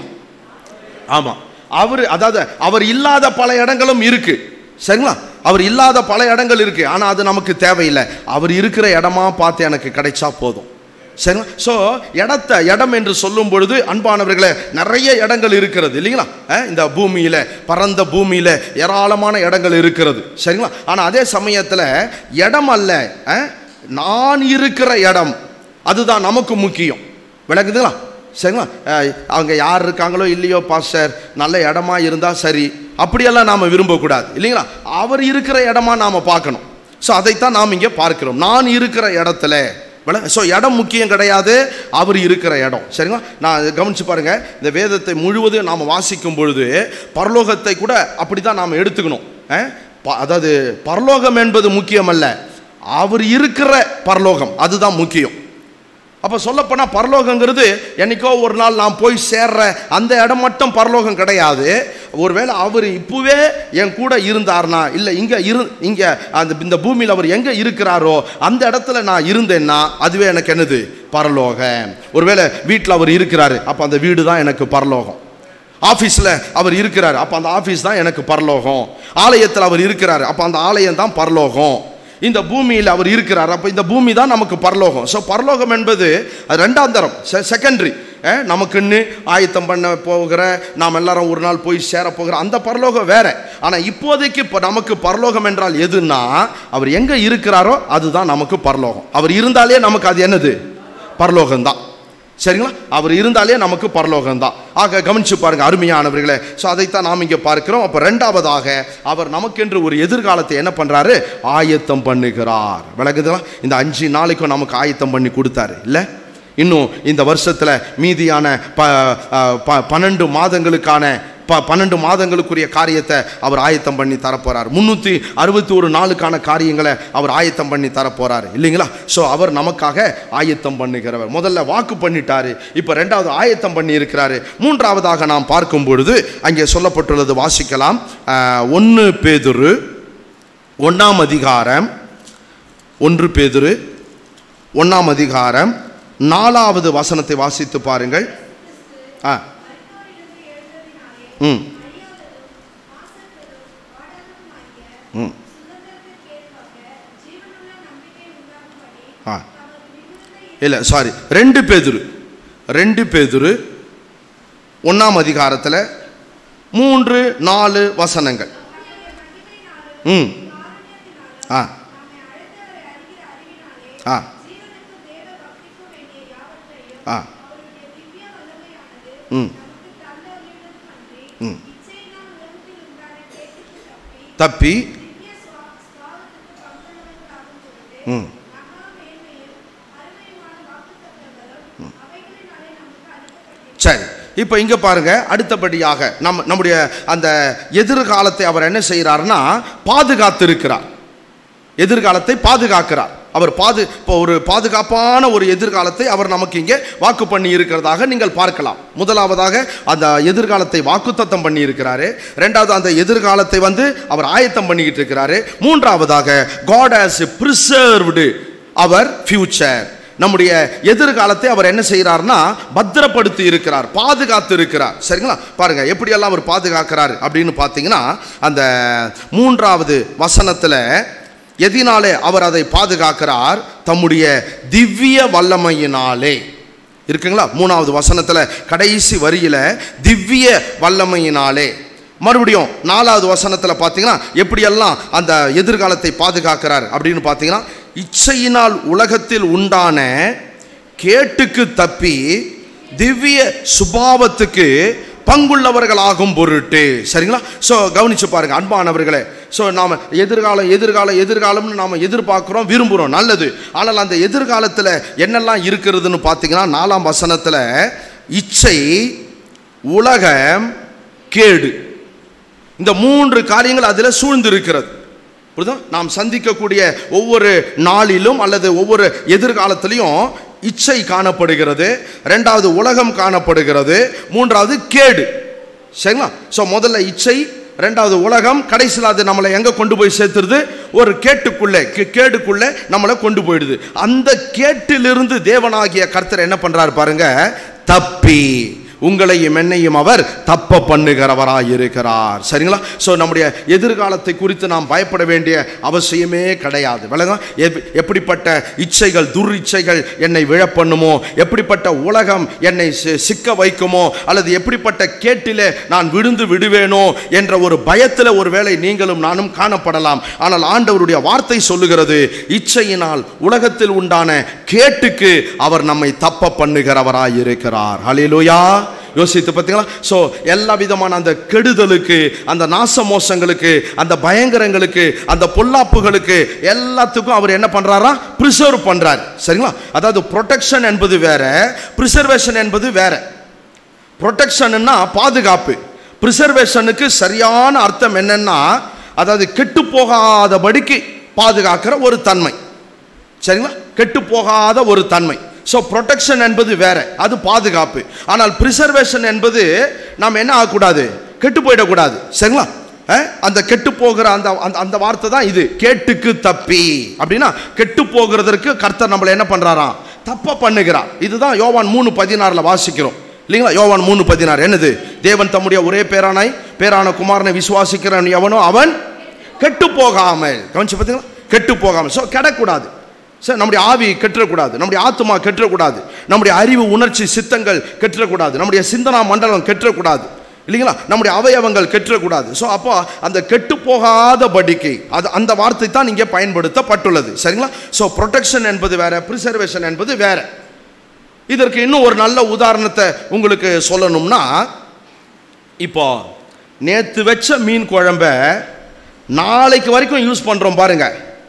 ஆமாம் அவர் அதாவது அவர் இல்லாத பல இடங்களும் இருக்கு சரிங்களா அவர் இல்லாத பல இடங்கள் இருக்கு ஆனால் அது நமக்கு தேவையில்லை அவர் இருக்கிற இடமா பார்த்து எனக்கு கிடைச்சா போதும் சரிங்களா ஸோ இடத்த இடம் என்று சொல்லும் பொழுது அன்பானவர்களே நிறைய இடங்கள் இருக்கிறது இல்லைங்களா அஹ், இந்த பூமியில பரந்த பூமியில ஏராளமான இடங்கள் இருக்கிறது சரிங்களா ஆனால் அதே சமயத்தில் இடம் அல்ல அஹ், நான் இருக்கிற இடம் அதுதான் நமக்கு முக்கியம் விளக்குதுங்களா சரிங்களா அஹ், அவங்க யார் இருக்காங்களோ இல்லையோ பாஸ்டர் நல்ல இடமா இருந்தால் சரி அப்படியெல்லாம் நாம் விரும்பக்கூடாது இல்லைங்களா அவர் இருக்கிற இடமா நாம் பார்க்கணும் ஸோ அதைத்தான் நாம் இங்கே பார்க்கிறோம் நான் இருக்கிற இடத்துல ஸோ இடம் முக்கியம் கிடையாது அவர் இருக்கிற இடம் சரிங்களா நான் கவனிச்சு பாருங்க இந்த வேதத்தை முழுவதும் நாம் வாசிக்கும் பொழுது பரலோகத்தை கூட அப்படி தான் நாம் எடுத்துக்கணும் அஹ், ப- அதாவது பரலோகம் என்பது முக்கியமல்ல அவர் இருக்கிற பரலோகம் அதுதான் முக்கியம் அப்போ சொல்லப்போனால் பரலோகங்கிறது என்னைக்கோ ஒரு நாள் நான் போய் சேர்ற அந்த இடம் மட்டும் பரலோகம் கிடையாது ஒருவேளை அவர் இப்போவே என் கூட இருந்தார்னா இல்லை இங்கே இரு இங்கே அந்த இந்த பூமியில் அவர் எங்கே இருக்கிறாரோ அந்த இடத்துல நான் இருந்தேன்னா அதுவே எனக்கு என்னது பரலோகம் ஒருவேளை வீட்டில் அவர் இருக்கிறாரு அப்போ அந்த வீடு தான் எனக்கு பரலோகம் ஆஃபீஸில் அவர் இருக்கிறார் அப்போ அந்த ஆஃபீஸ் தான் எனக்கு பரலோகம் ஆலயத்தில் அவர் இருக்கிறார் அப்போ அந்த ஆலயம் தான் பரலோகம் இந்த பூமியில் அவர் இருக்கிறார் அப்போ இந்த பூமி தான் நமக்கு பரலோகம் ஸோ பரலோகம் என்பது அது ரெண்டாம் தரம் செகண்டரி நமக்குன்னு ஆயத்தம் பண்ண போகிற நாம் எல்லாரும் ஒரு நாள் போய் சேர போகிற அந்த பரலோகம் வேற ஆனால் இப்போதைக்கு இப்போ நமக்கு பரலோகம் என்றால் எதுன்னா அவர் எங்கே இருக்கிறாரோ அதுதான் நமக்கு பரலோகம் அவர் இருந்தாலே நமக்கு அது என்னது பரலோகம் தான் சரிங்களா அவர் இருந்தாலே நமக்கு பரலோகம் தான் ஆக கவனிச்சு பாருங்க அருமையானவர்களே ஸோ அதைத்தான் நாம் இங்கே பார்க்கிறோம் அப்போ ரெண்டாவதாக அவர் நமக்கென்று ஒரு எதிர்காலத்தை என்ன பண்றாரு ஆயத்தம் பண்ணுகிறார் விளக்குதுங்களா இந்த அஞ்சு நாளைக்கும் நமக்கு ஆயத்தம் பண்ணி கொடுத்தாரு இல்லை இன்னும் இந்த வருஷத்தில் மீதியான ப அஹ், ப- பன்னெண்டு மாதங்களுக்கான ப பன்னெண்டு மாதங்களுக்குரிய காரியத்தை அவர் ஆயத்தம் பண்ணி தரப்போறார் முந்நூற்றி அறுபத்தி ஒரு நாளுக்கான காரியங்களை அவர் ஆயத்தம் பண்ணி தரப்போறார் இல்லைங்களா ஸோ அவர் நமக்காக ஆயத்தம் பண்ணுகிறவர் முதல்ல வாக்கு பண்ணிட்டாரு இப்போ ரெண்டாவது ஆயத்தம் பண்ணி இருக்கிறாரு மூன்றாவதாக நாம் பார்க்கும் பொழுது அங்கே சொல்லப்பட்டுள்ளது வாசிக்கலாம் ஒன்று பேதுரு ஒன்றாம் அதிகாரம் ஒன்று பேதுரு ஒன்றாம் அதிகாரம் நாலாவது வசனத்தை வாசித்து பாருங்கள் ஆ ம் ம் ஆ இல்லை சாரி ரெண்டு பேதுரு ரெண்டு பேதுரு ஒன்றாம் அதிகாரத்தில் மூன்று நாலு வசனங்கள் ம் ஆ ஆ ஆ ம் ம் தப்பி ம் சரி இப்போ இங்க பாருங்க அடுத்தபடியாக நம்ம நம்முடைய அந்த எதிர்காலத்தை அவர் என்ன செய்கிறார்னா பாதுகாத்து இருக்கிறார் எதிர்காலத்தை பாதுகாக்கிறார் அவர் பாது இப்போ ஒரு பாதுகாப்பான ஒரு எதிர்காலத்தை அவர் நமக்கு இங்கே வாக்கு பண்ணி இருக்கிறதாக நீங்கள் பார்க்கலாம் முதலாவதாக அந்த எதிர்காலத்தை வாக்குத்தத்தம் பண்ணி இருக்கிறாரு ரெண்டாவது அந்த எதிர்காலத்தை வந்து அவர் ஆயத்தம் பண்ணிக்கிட்டு இருக்கிறாரு மூன்றாவதாக God has preserved our future நம்முடைய எதிர்காலத்தை அவர் என்ன செய்கிறார்னா பத்திரப்படுத்தி இருக்கிறார் பாதுகாத்து இருக்கிறார் சரிங்களா பாருங்க எப்படியெல்லாம் அவர் பாதுகாக்கிறார் அப்படின்னு பார்த்தீங்கன்னா அந்த மூன்றாவது வசனத்தில் எதினாலே அவர் அதை பாதுகாக்கிறார் தம்முடைய திவ்ய வல்லமையினாலே இருக்குங்களா மூணாவது வசனத்தில் கடைசி வரியில திவ்ய வல்லமையினாலே மறுபடியும் நாலாவது வசனத்தில் பார்த்தீங்கன்னா எப்படியெல்லாம் அந்த எதிர்காலத்தை பாதுகாக்கிறார் அப்படின்னு பார்த்தீங்கன்னா இச்சையினால் உலகத்தில் உண்டான கேட்டுக்கு தப்பி திவ்ய சுபாவத்துக்கு பங்குள்ளவர்களாகும் பொருட்டு சரிங்களா ஸோ கவனிச்சு பாருங்க அன்பானவர்களே ஸோ நாம் எதிர்காலம் எதிர்காலம் எதிர்காலம்னு நாம் எதிர்பார்க்குறோம் விரும்புகிறோம் நல்லது ஆனால் அந்த எதிர்காலத்தில் என்னெல்லாம் இருக்கிறதுன்னு பார்த்தீங்கன்னா நாலாம் வசனத்தில் இச்சை உலகம் கேடு இந்த மூன்று காரியங்கள் அதில் சூழ்ந்து இருக்கிறது புரியுதா நாம் சந்திக்கக்கூடிய ஒவ்வொரு நாளிலும் அல்லது ஒவ்வொரு எதிர்காலத்திலையும் இச்சை காணப்படுகிறது ரெண்டாவது உலகம் காணப்படுகிறது மூன்றாவது கேடு சரிங்களா ஸோ முதல்ல இச்சை ரெண்டாவது உலகம் கடைசியில் அது நம்மளை எங்கே கொண்டு போய் சேர்த்துருது ஒரு கேட்டுக்குள்ளே கே- கேடுக்குள்ளே நம்மளை கொண்டு போயிடுது அந்த கேட்டிலிருந்து தேவனாகிய கர்த்தர் என்ன பண்ணுறாரு பாருங்க தப்பி உங்களையும் என்னையும் அவர் தப்ப பண்ணுகிறவராய் இருக்கிறார் சரிங்களா ஸோ நம்முடைய எதிர்காலத்தை குறித்து நாம் பயப்பட வேண்டிய அவசியமே கிடையாது விளங்க எப்- எப்படிப்பட்ட இச்சைகள் துர் இச்சைகள் என்னை விழப்பண்ணுமோ எப்படிப்பட்ட உலகம் என்னை சி- சிக்க வைக்குமோ அல்லது எப்படிப்பட்ட கேட்டிலே நான் விழுந்து விடுவேனோ என்ற ஒரு பயத்தில் ஒருவேளை நீங்களும் நானும் காணப்படலாம் ஆனால் ஆண்டவருடைய வார்த்தை சொல்லுகிறது இச்சையினால் உலகத்தில் உண்டான கேட்டுக்கு அவர் நம்மை தப்ப பண்ணுகிறவராய் இருக்கிறார் ஹalleluya யோசித்து பார்த்தீங்களா ஸோ எல்லா விதமான அந்த கெடுதலுக்கு அந்த நாச மோசங்களுக்கு அந்த பயங்கரங்களுக்கு அந்த பொல்லாப்புகளுக்கு எல்லாத்துக்கும் அவர் என்ன பண்றாரா ப்ரிசர்வ் பண்றார் சரிங்களா அதாவது ப்ரொடெக்ஷன் என்பது வேற ப்ரிசர்வேஷன் என்பது வேற ப்ரொடெக்ஷன்னா பாதுகாப்பு ப்ரிசர்வேஷனுக்கு சரியான அர்த்தம் என்னன்னா அதாவது கெட்டு போகாதபடிக்கு பாதுகாக்கிற ஒரு தன்மை சரிங்களா கெட்டு போகாத ஒரு தன்மை ஸோ ப்ரொடெக்ஷன் என்பது வேற அது பாதுகாப்பு ஆனால் ப்ரிசர்வேஷன் என்பது நாம் என்ன ஆகக்கூடாது கெட்டு போயிடக்கூடாது சரிங்களா அஹ், அந்த கெட்டு போகிற அந்த அந்த அந்த வார்த்தை தான் இது கேட்டுக்கு தப்பி அப்படின்னா கெட்டு போகிறதற்கு கர்த்தர் நம்மளை என்ன பண்றாராம் தப்ப பண்ணுகிறார் இதுதான் யோவான் மூணு பதினாறுல வாசிக்கிறோம் இல்லைங்களா யோவான் மூணு பதினாறு என்னது தேவன் தம்முடைய ஒரே பேரானாய் பேரான குமாரனை விசுவாசிக்கிறவன் எவனோ அவன் கெட்டு போகாமல் கவனிச்சு பார்த்தீங்களா கெட்டு போகாமல் ஸோ கெடக்கூடாது சார் நம்முடைய ஆவி கெட்டுறக்கூடாது நம்முடைய ஆத்மா கெட்டுறக்கூடாது நம்முடைய அறிவு உணர்ச்சி சித்தங்கள் கெட்டுறக்கூடாது நம்முடைய சிந்தனா மண்டலம் கெட்டுறக்கூடாது இல்லைங்களா நம்முடைய அவயவங்கள் கெட்டுறக்கூடாது ஸோ அப்போ அந்த கெட்டு போகாத படிக்கை அது அந்த வார்த்தை தான் இங்கே பயன்படுத்தப்பட்டுள்ளது சரிங்களா ஸோ ப்ரொடெக்ஷன் என்பது வேற ப்ரிசர்வேஷன் என்பது வேற இதற்கு இன்னும் ஒரு நல்ல உதாரணத்தை உங்களுக்கு சொல்லணும்னா இப்போ நேத்து வச்ச மீன் குழம்ப நாளைக்கு வரைக்கும் யூஸ் பண்றோம் பாருங்க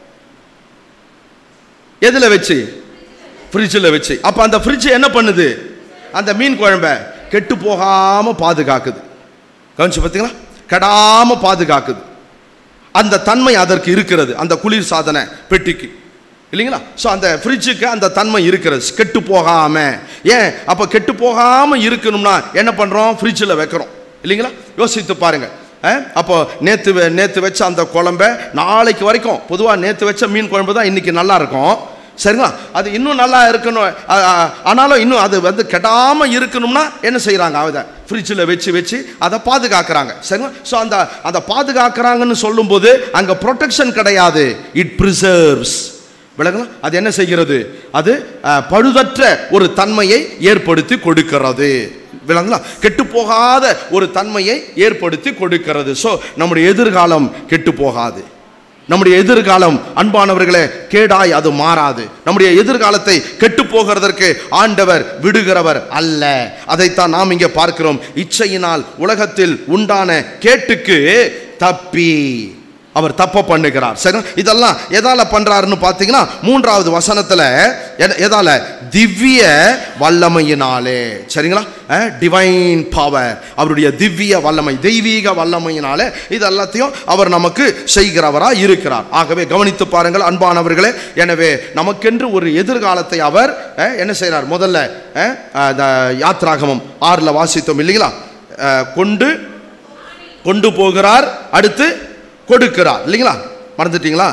எதுல வச்சு ஃப்ரிட்ஜில் வச்சு அப்போ அந்த ஃப்ரிட்ஜ் என்ன பண்ணுது அந்த மீன் குழம்ப கெட்டு போகாம பாதுகாக்குது கவனிச்சு பார்த்தீங்களா கெடாம பாதுகாக்குது அந்த தன்மை அதற்கு இருக்கிறது அந்த குளிர் சாதன பெட்டிக்கு இல்லைங்களா ஸோ அந்த ஃப்ரிட்ஜுக்கு அந்த தன்மை இருக்கிறது கெட்டு போகாம ஏன் அப்போ கெட்டு போகாம இருக்கணும்னா என்ன பண்ணுறோம் ஃப்ரிட்ஜில் வைக்கிறோம் இல்லைங்களா யோசித்து பாருங்க அஹ், அப்போ நேற்று நேற்று வச்ச அந்த குழம்ப நாளைக்கு வரைக்கும் பொதுவாக நேற்று வச்ச மீன் குழம்பு தான் இன்னைக்கு நல்லா இருக்கும் சரிங்களா அது இன்னும் நல்லா இருக்கணும் அ- அ- ஆனாலும் இன்னும் அது வந்து கெடாம இருக்கணும்னா என்ன செய்கிறாங்க அதை ஃப்ரிட்ஜில் வச்சு வச்சு அதை பாதுகாக்கிறாங்க சரிங்களா ஸோ அந்த அந்த பாதுகாக்கிறாங்கன்னு சொல்லும்போது அங்கே ப்ரொடெக்ஷன் கிடையாது இட் ப்ரிசர்வ்ஸ் விளங்கலாம் அது என்ன செய்கிறது அது அஹ், பழுதற்ற ஒரு தன்மையை ஏற்படுத்தி கொடுக்கிறது விளங்களா கெட்டு போகாத ஒரு தன்மையை ஏற்படுத்தி கொடுக்கிறது ஸோ நம்முடைய எதிர்காலம் கெட்டு போகாது நம்முடைய எதிர்காலம் அன்பானவர்களே கேடாய் அது மாறாது நம்முடைய எதிர்காலத்தை கெட்டு போகிறதற்கு ஆண்டவர் விடுகிறவர் அல்ல அதைத்தான் நாம் இங்கே பார்க்கிறோம் இச்சையினால் உலகத்தில் உண்டான கேட்டுக்கு தப்பி அவர் தப்ப பண்ணுகிறார் சரி இதெல்லாம் எதால பண்றாருன்னு பார்த்தீங்கன்னா மூன்றாவது வசனத்துல எத- எதால திவ்ய வல்லமையினாலே சரிங்களா டிவைன் பவர் அவருடைய திவ்ய வல்லமை தெய்வீக வல்லமையினாலே இது எல்லாத்தையும் அவர் நமக்கு செய்கிறவரா இருக்கிறார் ஆகவே கவனித்து பாருங்கள் அன்பானவர்களே எனவே நமக்கென்று ஒரு எதிர்காலத்தை அவர் அஹ், என்ன செய்கிறார் முதல்ல அஹ், அந்த யாத்ராகமம் ஆறில் வாசித்தோம் இல்லைங்களா அஹ், கொண்டு கொண்டு போகிறார் அடுத்து கொடுக்கிறார் இல்லைங்களா மறந்துட்டீங்களா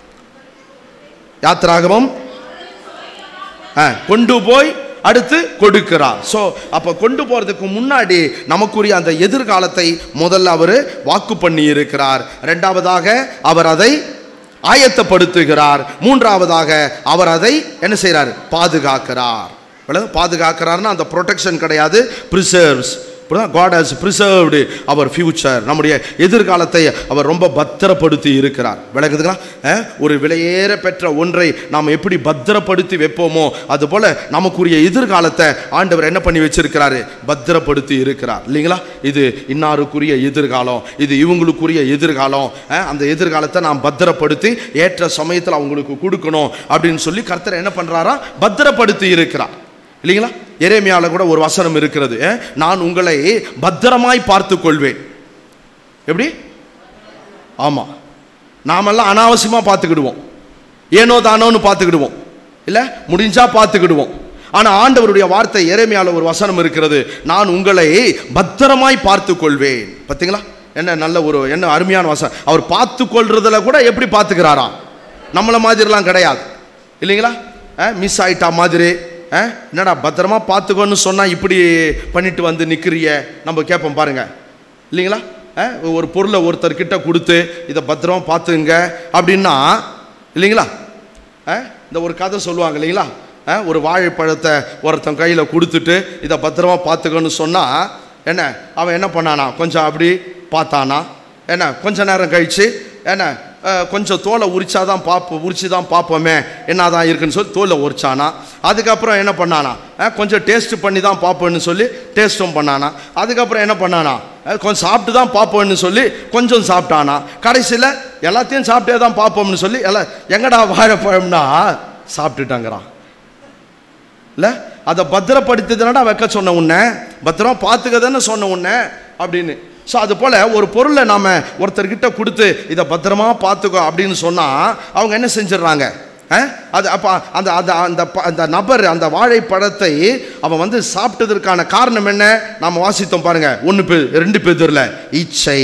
யாத்ராகமம் ஆ, கொண்டு போய் அடுத்து கொடுக்கிறார் ஸோ அப்போ கொண்டு போறதுக்கு முன்னாடி நமக்குரிய அந்த எதிர்காலத்தை முதல்ல அவர் வாக்கு பண்ணி இருக்கிறார் ரெண்டாவதாக அவர் அதை ஆயத்தப்படுத்துகிறார் மூன்றாவதாக அவர் அதை என்ன செய்கிறார் பாதுகாக்கிறார் விளங்கு? பாதுகாக்கிறார்னா அந்த ப்ரொடெக்ஷன் கிடையாது preserves God has preserved our future நம்முடைய எதிர்காலத்தை அவர் ரொம்ப பத்திரப்படுத்தி இருக்கிறார் விளங்குதுங்களா அஹ், ஒரு விலையேற பெற்ற ஒன்றை நாம் எப்படி பத்திரப்படுத்தி வைப்போமோ அதுபோல நமக்குரிய எதிர்காலத்தை ஆண்டவர் என்ன பண்ணி வச்சிருக்கிறாரு பத்திரப்படுத்தி இருக்கிறார் இல்லைங்களா இது இன்னாருக்குரிய எதிர்காலம் இது இவங்களுக்குரிய எதிர்காலம் அஹ், அந்த எதிர்காலத்தை நாம் பத்திரப்படுத்தி ஏற்ற சமயத்தில் அவங்களுக்கு கொடுக்கணும் அப்படின்னு சொல்லி கர்த்தர் என்ன பண்றாரா பத்திரப்படுத்தி இருக்கிறார் இல்லைங்களா எரேமியால கூட ஒரு வசனம் இருக்கிறது அஹ், நான் உங்களை பத்திரமாய் பார்த்து கொள்வேன் எப்படி ஆமா நாமெல்லாம் அனாவசியமா பார்த்துக்கிடுவோம் ஏனோ தானோன்னு பார்த்துக்கிடுவோம் இல்ல முடிஞ்சா பார்த்துக்கிடுவோம் ஆனா ஆண்டவருடைய வார்த்தை எரேமியால ஒரு வசனம் இருக்கிறது நான் உங்களை பத்திரமாய் பார்த்து கொள்வேன் பார்த்தீங்களா என்ன நல்ல ஒரு என்ன அருமையான வசனம் அவர் பார்த்து கொள்றதுல கூட எப்படி பார்த்துக்கிறாராம் நம்மள மாதிரிலாம் கிடையாது இல்லைங்களா மிஸ் ஆயிட்டா மாதிரி அஹ், என்னடா பத்திரமா பார்த்துக்கோன்னு சொன்னா இப்படி பண்ணிட்டு வந்து நிக்கிறிய நம்ம கேட்போம் பாருங்க இல்லைங்களா அஹ், ஒரு பொருளை ஒருத்தர்கிட்ட கொடுத்து இதை பத்திரமா பார்த்துங்க அப்படின்னா இல்லைங்களா அஹ், இந்த ஒரு கதை சொல்லுவாங்க இல்லைங்களா அஹ், ஒரு வாழைப்பழத்தை ஒருத்தன் கையில் கொடுத்துட்டு இதை பத்திரமா பார்த்துக்கன்னு சொன்னால் என்ன அவன் என்ன பண்ணானா கொஞ்சம் அப்படி பார்த்தானா என்ன கொஞ்ச நேரம் கழிச்சு என்ன அஹ், கொஞ்சம் தோலை உரிச்சாதான் பார்ப்போம் உரிச்சு தான் பார்ப்போமே என்னதான் இருக்குன்னு சொல்லி தோலை உரிச்சானா அதுக்கப்புறம் என்ன பண்ணானா அஹ், கொஞ்சம் டேஸ்ட் பண்ணி தான் பார்ப்போன்னு சொல்லி டேஸ்ட்டும் பண்ணானா அதுக்கப்புறம் என்ன பண்ணானா அஹ், கொஞ்சம் சாப்பிட்டு தான் பார்ப்போம்னு சொல்லி கொஞ்சம் சாப்பிட்டானா கடைசியில் எல்லாத்தையும் சாப்பிட்டே தான் பார்ப்போம்னு சொல்லி எல்லாம் எங்கடா வாழைப்பழம்னா சாப்பிட்டுட்டாங்கிறான் இல்லை அதை பத்திரப்படுத்திதானடா வைக்க சொன்ன உன்னை பத்திரமா பார்த்துக்க தானே சொன்ன உன்னை அப்படின்னு ஸோ அது போல் ஒரு பொருளை நாம் ஒருத்தர்கிட்ட கொடுத்து இதை பத்திரமா பார்த்துக்கோ அப்படின்னு சொன்னால் அவங்க என்ன செஞ்சிடுறாங்க அஹ்? அது அப்போ அந்த அந்த அந்த ப- அந்த நபர் அந்த வாழைப்பழத்தை அவன் வந்து சாப்பிட்டதற்கான காரணம் என்ன நாம் வாசித்தோம் பாருங்க ஒன்று பே ரெண்டு பேர்ல இச்சை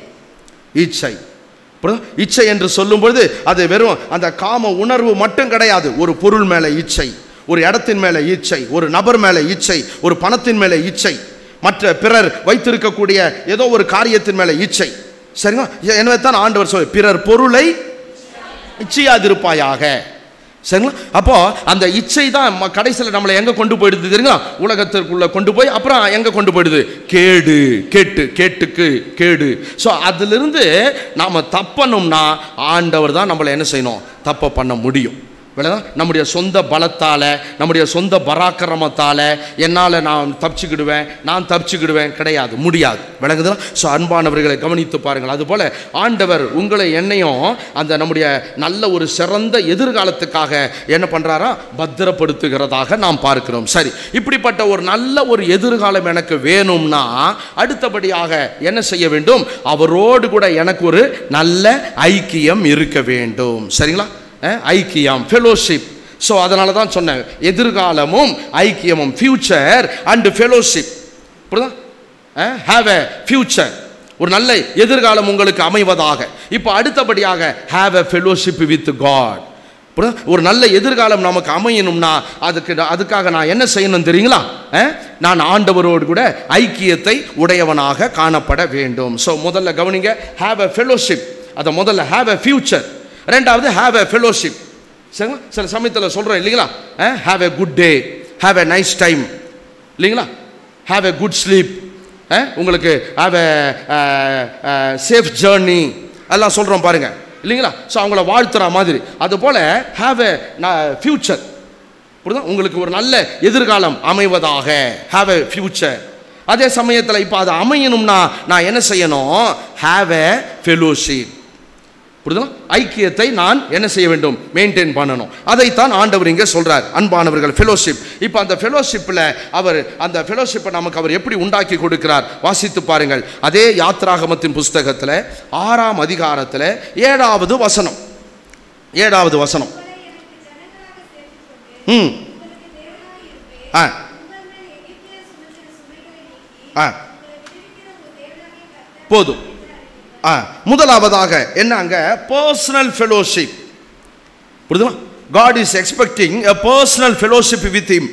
இச்சை புரியுதா? இச்சை என்று சொல்லும்பொழுது அது வெறும் அந்த காம உணர்வு மட்டும் கிடையாது ஒரு பொருள் மேலே இச்சை ஒரு இடத்தின் மேலே இச்சை ஒரு நபர் மேலே இச்சை ஒரு பணத்தின் மேலே இச்சை மற்ற பிறர் வைத்திருக்கக்கூடிய ஏதோ ஒரு காரியத்தின் மேலே இச்சை சரிங்களா எனவே தான் ஆண்டவர் சொல் பிறர் பொருளை இச்சையாதிருப்பாயாக சரிங்களா அப்போ அந்த இச்சை தான் கடைசியில் நம்மளை எங்க கொண்டு போயிடுது தெரியுங்களா உலகத்திற்குள்ள கொண்டு போய் அப்புறம் எங்க கொண்டு போயிடுது கேடு கேட்டு கேட்டுக்கு கேடு ஸோ அதிலிருந்து நாம தப்பணும்னா ஆண்டவர் தான் நம்மளை என்ன செய்யணும் தப்ப பண்ண முடியும் விளங்குதா? நம்முடைய சொந்த பலத்தால் நம்முடைய சொந்த பராக்கிரமத்தால் என்னால் நான் தப்பிச்சுக்கிடுவேன் நான் தப்பிச்சுக்கிடுவேன் கிடையாது முடியாது விளங்குதா ஸோ அன்பானவர்களை கவனித்து பாருங்கள் அதுபோல் ஆண்டவர் உங்களை என்னையும் அந்த நம்முடைய நல்ல ஒரு சிறந்த எதிர்காலத்துக்காக என்ன பண்ணுறாரா பத்திரப்படுத்துகிறதாக நாம் பார்க்கிறோம் சரி இப்படிப்பட்ட ஒரு நல்ல ஒரு எதிர்காலம் எனக்கு வேணும்னா அடுத்தபடியாக என்ன செய்ய வேண்டும் அவரோடு கூட எனக்கு ஒரு நல்ல ஐக்கியம் இருக்க வேண்டும் சரிங்களா அஹ், ஐக்கியம் ஃபெலோஷிப் ஸோ அதனால தான் சொன்னேன் எதிர்காலமும் ஐக்கியமும் ஃபியூச்சர் அண்ட் ஃபெலோஷிப் புரியுதா ஹாவ் எ ஃபியூச்சர் ஒரு நல்ல எதிர்காலம் உங்களுக்கு அமைவதாக இப்போ அடுத்தபடியாக have a fellowship with God புரியுதா? ஒரு நல்ல எதிர்காலம் நமக்கு அமையணும்னா அதுக்கு அதுக்காக நான் என்ன செய்யணும் தெரியுங்களா அஹ்? நான் ஆண்டவரோடு கூட ஐக்கியத்தை உடையவனாக காணப்பட வேண்டும் ஸோ முதல்ல கவனிங்க ஹாவ் எ ஃபெலோஷிப் அதை முதல்ல ஹாவ் எ ஃபியூச்சர் ரெண்டாவது ஹாவ் எ ஃபெலோஷிப் சரிங்களா சில சமயத்தில் சொல்கிறோம் இல்லைங்களா have a good day have a nice time இல்லைங்களா ஹாவ் எ குட் ஸ்லீப் உங்களுக்கு ஹாவ் எ சேஃப் ஜேர்னி எல்லாம் சொல்கிறோம் பாருங்க இல்லைங்களா ஸோ அவங்கள வாழ்த்துற மாதிரி அதுபோல் ஹாவ் எ ஃபியூச்சர் புரியுதா உங்களுக்கு ஒரு நல்ல எதிர்காலம் அமைவதாக ஹாவ் எ ஃபியூச்சர் அதே சமயத்தில் இப்போ அது அமையணும்னா நான் என்ன செய்யணும் ஹாவ் எ ஃபெலோஷிப் புரியுதா ஐக்கியத்தை நான் என்ன செய்ய வேண்டும் மெயின்டைன் பண்ணணும் அதைத்தான் ஆண்டவர் இங்கே சொல்றார் அன்பானவர்கள் ஃபெலோஷிப் இப்போ அந்த ஃபெலோஷிப்பில் அவர் அந்த ஃபெலோஷிப்பை நமக்கு அவர் எப்படி உண்டாக்கி கொடுக்கிறார் வாசித்து பாருங்கள் அதே யாத்ராகமத்தின் புஸ்தகத்தில் ஆறாம் அதிகாரத்தில் ஏழாவது வசனம் ஏழாவது வசனம் ம் ஆ ஆ போதும் ஆ முதலாவதாக என்ன அங்க பர்சனல் ஃபெலோஷிப் புரியுதுமா God is expecting a personal fellowship with him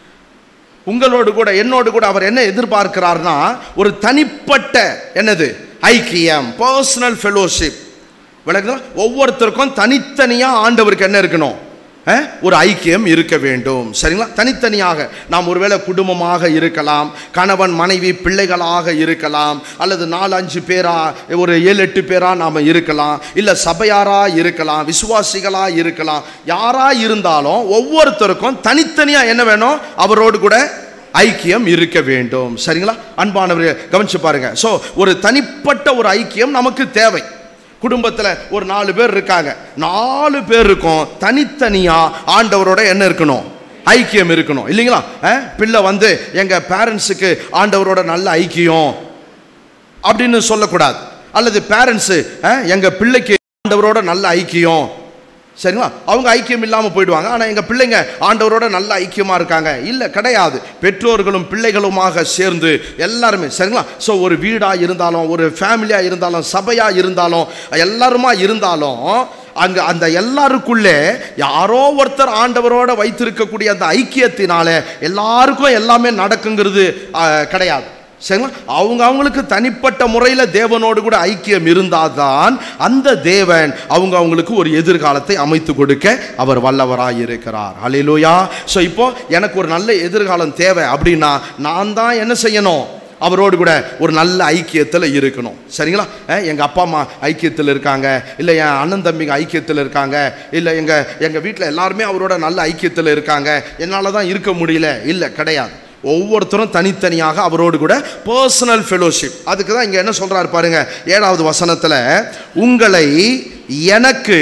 உங்களோடு கூட என்னோடு கூட அவர் என்ன எதிர்பார்க்கிறார்னா ஒரு தனிப்பட்ட என்னது ஐக்கியம் பர்சனல் ஃபெலோஷிப் விளக்குதா ஒவ்வொருத்தருக்கும் தனித்தனியாக ஆண்டவருக்கு என்ன இருக்கணும் அஹ், ஒரு ஐக்கியம் இருக்க வேண்டும் சரிங்களா தனித்தனியாக நாம் ஒருவேளை குடும்பமாக இருக்கலாம் கணவன் மனைவி பிள்ளைகளாக இருக்கலாம் அல்லது நாலு அஞ்சு பேரா ஒரு ஏழு எட்டு பேரா நாம் இருக்கலாம் இல்லை சபையாரா இருக்கலாம் விசுவாசிகளா இருக்கலாம் யாரா இருந்தாலும் ஒவ்வொருத்தருக்கும் தனித்தனியாக என்ன வேணும் அவரோடு கூட ஐக்கியம் இருக்க வேண்டும் சரிங்களா அன்பானவர்கள் கவனிச்சு பாருங்க ஸோ ஒரு தனிப்பட்ட ஒரு ஐக்கியம் நமக்கு தேவை குடும்பத்தில் ஒரு நாலு பேர் இருக்காங்க நாலு பேர் இருக்கும் தனித்தனியாக ஆண்டவரோட என்ன இருக்கணும் ஐக்கியம் இருக்கணும் இல்லைங்களா அஹ், பிள்ளை வந்து எங்கள் பேரண்ட்ஸுக்கு ஆண்டவரோட நல்ல ஐக்கியம் அப்படின்னு சொல்லக்கூடாது அல்லது பேரண்ட்ஸு எங்கள் பிள்ளைக்கு ஆண்டவரோட நல்ல ஐக்கியம் சரிங்களா அவங்க ஐக்கியம் இல்லாமல் போயிடுவாங்க ஆனால் எங்கள் பிள்ளைங்க ஆண்டவரோட நல்ல ஐக்கியமாக இருக்காங்க இல்லை கிடையாது பெற்றோர்களும் பிள்ளைகளுமாக சேர்ந்து எல்லாருமே சரிங்களா ஸோ ஒரு வீடாக இருந்தாலும் ஒரு ஃபேமிலியாக இருந்தாலும் சபையாக இருந்தாலும் எல்லாருமா இருந்தாலும் அங்கே அந்த எல்லாருக்குள்ளே யாரோ ஒருத்தர் ஆண்டவரோட வைத்திருக்கக்கூடிய அந்த ஐக்கியத்தினால எல்லாருக்கும் எல்லாமே நடக்குங்கிறது ஆஹ், கிடையாது சரிங்களா அவங்க அவங்களுக்கு தனிப்பட்ட முறையில் தேவனோடு கூட ஐக்கியம் இருந்தால்தான் அந்த தேவன் அவங்க அவங்களுக்கு ஒரு எதிர்காலத்தை அமைத்து கொடுக்க அவர் வல்லவராக இருக்கிறார் ஹalleluya ஸோ இப்போ எனக்கு ஒரு நல்ல எதிர்காலம் தேவை அப்படின்னா நான் தான் என்ன செய்யணும் அவரோடு கூட ஒரு நல்ல ஐக்கியத்தில் இருக்கணும் சரிங்களா எங்கள் அப்பா அம்மா ஐக்கியத்தில் இருக்காங்க இல்லை என் அண்ணன் தம்பிங்க ஐக்கியத்தில் இருக்காங்க இல்லை எங்கள் எங்கள் வீட்டில் எல்லாருமே அவரோட நல்ல ஐக்கியத்தில் இருக்காங்க என்னால் தான் இருக்க முடியல இல்லை கிடையாது ஒவ்வொருத்தரும் தனித்தனியாக அவரோடு கூட பர்சனல் ஃபெலோஷிப் அதுக்கு தான் இங்கே என்ன சொல்கிறாரு பாருங்க ஏழாவது வசனத்தில் உங்களை எனக்கு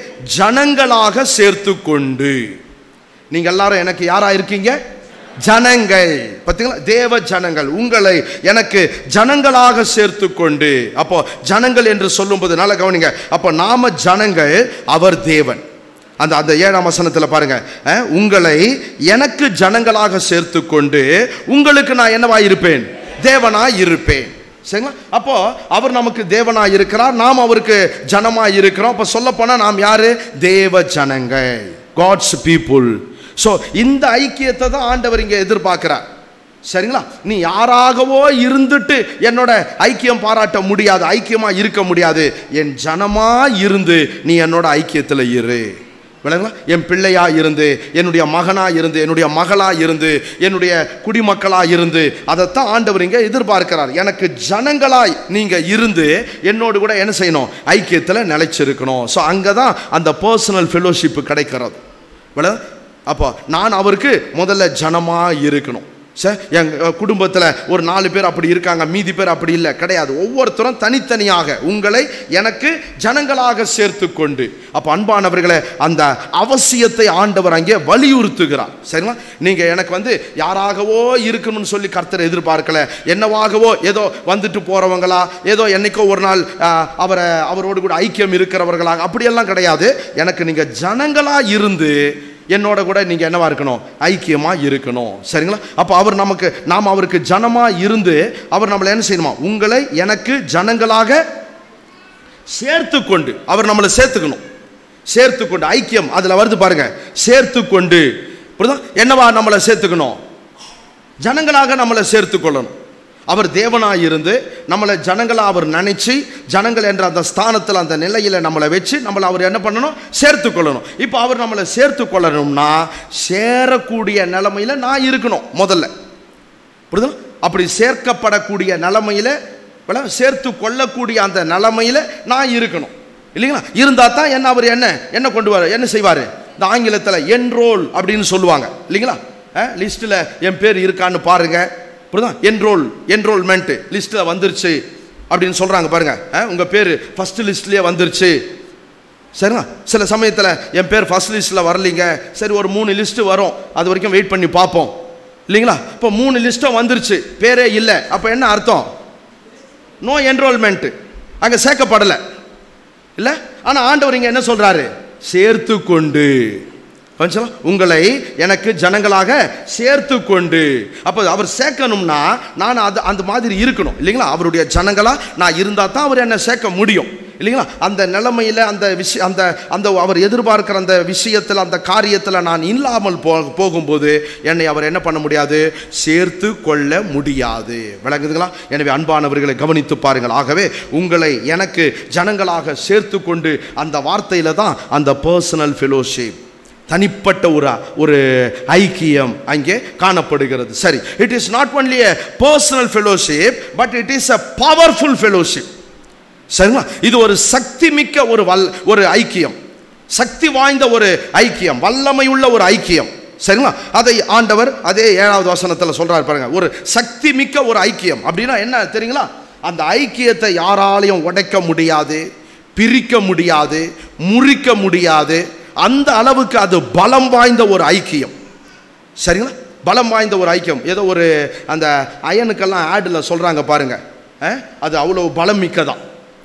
ஜனங்களாக சேர்த்து கொண்டு நீங்கள் எல்லாரும் எனக்கு யாரா இருக்கீங்க ஜனங்கள் பார்த்தீங்களா தேவ ஜனங்கள் உங்களை எனக்கு ஜனங்களாக சேர்த்து கொண்டு அப்போ ஜனங்கள் என்று சொல்லும்போது நல்லா கவனிங்க அப்போ நாம ஜனங்கள் அவர் தேவன் அந்த அந்த ஏழாம் வசனத்தில் பாருங்க அஹ், உங்களை எனக்கு ஜனங்களாக சேர்த்து கொண்டு உங்களுக்கு நான் என்னவா இருப்பேன் தேவனாய் இருப்பேன் சரிங்களா அப்போ அவர் நமக்கு தேவனா இருக்கிறார் நாம் அவருக்கு ஜனமா இருக்கிறோம் அப்போ சொல்ல நாம் யாரு தேவ ஜனங்கள் காட்ஸ் பீப்புள் ஸோ இந்த ஐக்கியத்தை தான் ஆண்டவர் இங்கே எதிர்பார்க்கிறார் சரிங்களா நீ யாராகவோ இருந்துட்டு என்னோட ஐக்கியம் பாராட்ட முடியாது ஐக்கியமா இருக்க முடியாது என் ஜனமா இருந்து நீ என்னோட ஐக்கியத்தில் இரு விளங்குங்களா என் பிள்ளையா இருந்து என்னுடைய மகனா இருந்து என்னுடைய மகளா இருந்து என்னுடைய குடிமக்களா இருந்து அதைத்தான் ஆண்டவர் இங்கே எதிர்பார்க்கிறார் எனக்கு ஜனங்களாய் நீங்க இருந்து என்னோடு கூட என்ன செய்யணும் ஐக்கியத்தில் நிலைச்சிருக்கணும் ஸோ அங்கே தான் அந்த பர்சனல் ஃபெலோஷிப் கிடைக்கிறது விள அப்போ நான் அவருக்கு முதல்ல ஜனமாக இருக்கணும் சார் என் குடும்பத்தில் ஒரு நாலு பேர் அப்படி இருக்காங்க மீதி பேர் அப்படி இல்லை கிடையாது ஒவ்வொருத்தரும் தனித்தனியாக உங்களை எனக்கு ஜனங்களாக சேர்த்து கொண்டு அப்போ அன்பானவர்களை அந்த அவசியத்தை ஆண்டவர் அங்கே வலியுறுத்துகிறார் சரிங்களா நீங்கள் எனக்கு வந்து யாராகவோ இருக்கணும்னு சொல்லி கர்த்தரை எதிர்பார்க்கல என்னவாகவோ ஏதோ வந்துட்டு போகிறவங்களா ஏதோ என்னைக்கோ ஒரு நாள் ஆஹ், அவரை அவரோடு கூட ஐக்கியம் இருக்கிறவர்களாக அப்படியெல்லாம் கிடையாது எனக்கு நீங்கள் ஜனங்களாக இருந்து என்னோட கூட நீங்கள் என்னவா இருக்கணும் ஐக்கியமாக இருக்கணும் சரிங்களா அப்போ அவர் நமக்கு நாம் அவருக்கு ஜனமாக இருந்து அவர் நம்மளை என்ன செய்யணுமா உங்களை எனக்கு ஜனங்களாக சேர்த்து கொண்டு அவர் நம்மளை சேர்த்துக்கணும் சேர்த்து கொண்டு ஐக்கியம் அதில் வருது பாருங்க சேர்த்து கொண்டு புரியுதா என்னவா நம்மளை சேர்த்துக்கணும் ஜனங்களாக நம்மளை சேர்த்து கொள்ளணும் அவர் தேவனாக இருந்து நம்மளை ஜனங்களா அவர் நினைச்சு ஜனங்கள் என்ற அந்த ஸ்தானத்தில் அந்த நிலையில் நம்மளை வச்சு நம்மளை அவர் என்ன பண்ணணும் சேர்த்து கொள்ளணும் இப்போ அவர் நம்மளை சேர்த்து கொள்ளணும்னா சேரக்கூடிய நிலைமையில நான் இருக்கணும் முதல்ல புரியுதா அப்படி சேர்க்கப்படக்கூடிய நிலைமையில விள- சேர்த்து கொள்ளக்கூடிய அந்த நிலைமையில நான் இருக்கணும் இல்லைங்களா இருந்தா தான் என்ன அவர் என்ன என்ன கொண்டு வர என்ன செய்வார் இந்த ஆங்கிலத்தில் என்ரோல் அப்படின்னு சொல்லுவாங்க இல்லைங்களா லிஸ்ட்டில் என் பேர் இருக்கான்னு பாருங்க புரியுதா என்ரோல் என்ரோல்மெண்ட் லிஸ்ட்டில் வந்துருச்சு அப்படின்னு சொல்கிறாங்க பாருங்க அஹ், உங்க பேர் ஃபர்ஸ்ட் லிஸ்ட்லேயே வந்துருச்சு சரிங்களா சில சமயத்தில் என் பேர் ஃபர்ஸ்ட் லிஸ்ட்டில் வரலைங்க சரி ஒரு மூணு லிஸ்ட்டு வரும் அது வரைக்கும் வெயிட் பண்ணி பார்ப்போம் இல்லைங்களா இப்போ மூணு லிஸ்ட்டும் வந்துருச்சு பேரே இல்லை அப்போ என்ன அர்த்தம் நோ என்ரோல்மெண்ட் அங்கே சேர்க்கப்படலை இல்லை ஆனால் ஆண்டவர் இங்கே என்ன சொல்கிறாரு சேர்த்து கொண்டு கொஞ்சம் உங்களை எனக்கு ஜனங்களாக சேர்த்து கொண்டு அப்போ அவர் சேர்க்கணும்னா நான் அது அந்த மாதிரி இருக்கணும் இல்லைங்களா அவருடைய ஜனங்களா நான் இருந்தால் தான் அவர் என்னை சேர்க்க முடியும் இல்லைங்களா அந்த நிலைமையில் அந்த விஷய அந்த அந்த அவர் எதிர்பார்க்கிற அந்த விஷயத்தில் அந்த காரியத்தில் நான் இல்லாமல் போ போகும்போது என்னை அவர் என்ன பண்ண முடியாது சேர்த்து கொள்ள முடியாது விளங்குதுங்களா எனவே அன்பானவர்களை கவனித்து பாருங்கள் ஆகவே உங்களை எனக்கு ஜனங்களாக சேர்த்து கொண்டு அந்த வார்த்தையில் தான் அந்த பர்சனல் ஃபெலோஷிப் தனிப்பட்ட ஒரு ஒரு ஐக்கியம் அங்கே காணப்படுகிறது சரி it is not only a personal fellowship but it is a powerful fellowship சரிங்களா இது ஒரு சக்தி மிக்க ஒரு வல் ஒரு ஐக்கியம் சக்தி வாய்ந்த ஒரு ஐக்கியம் வல்லமை உள்ள ஒரு ஐக்கியம் சரிங்களா அதை ஆண்டவர் அதே ஏழாவது வசனத்தில் சொல்றாரு பாருங்க ஒரு சக்தி மிக்க ஒரு ஐக்கியம் அப்படின்னா என்ன தெரியுங்களா அந்த ஐக்கியத்தை யாராலையும் உடைக்க முடியாது பிரிக்க முடியாது முறிக்க முடியாது அந்த அளவுக்கு அது பலம் வாய்ந்த ஒரு ஐக்கியம் சரிங்களா பலம் வாய்ந்த ஒரு ஐக்கியம் ஏதோ ஒரு அந்த அயனுக்கெல்லாம் ஆடில் சொல்கிறாங்க பாருங்க அஹ், அது அவ்வளோ பலம் மிக்கதான்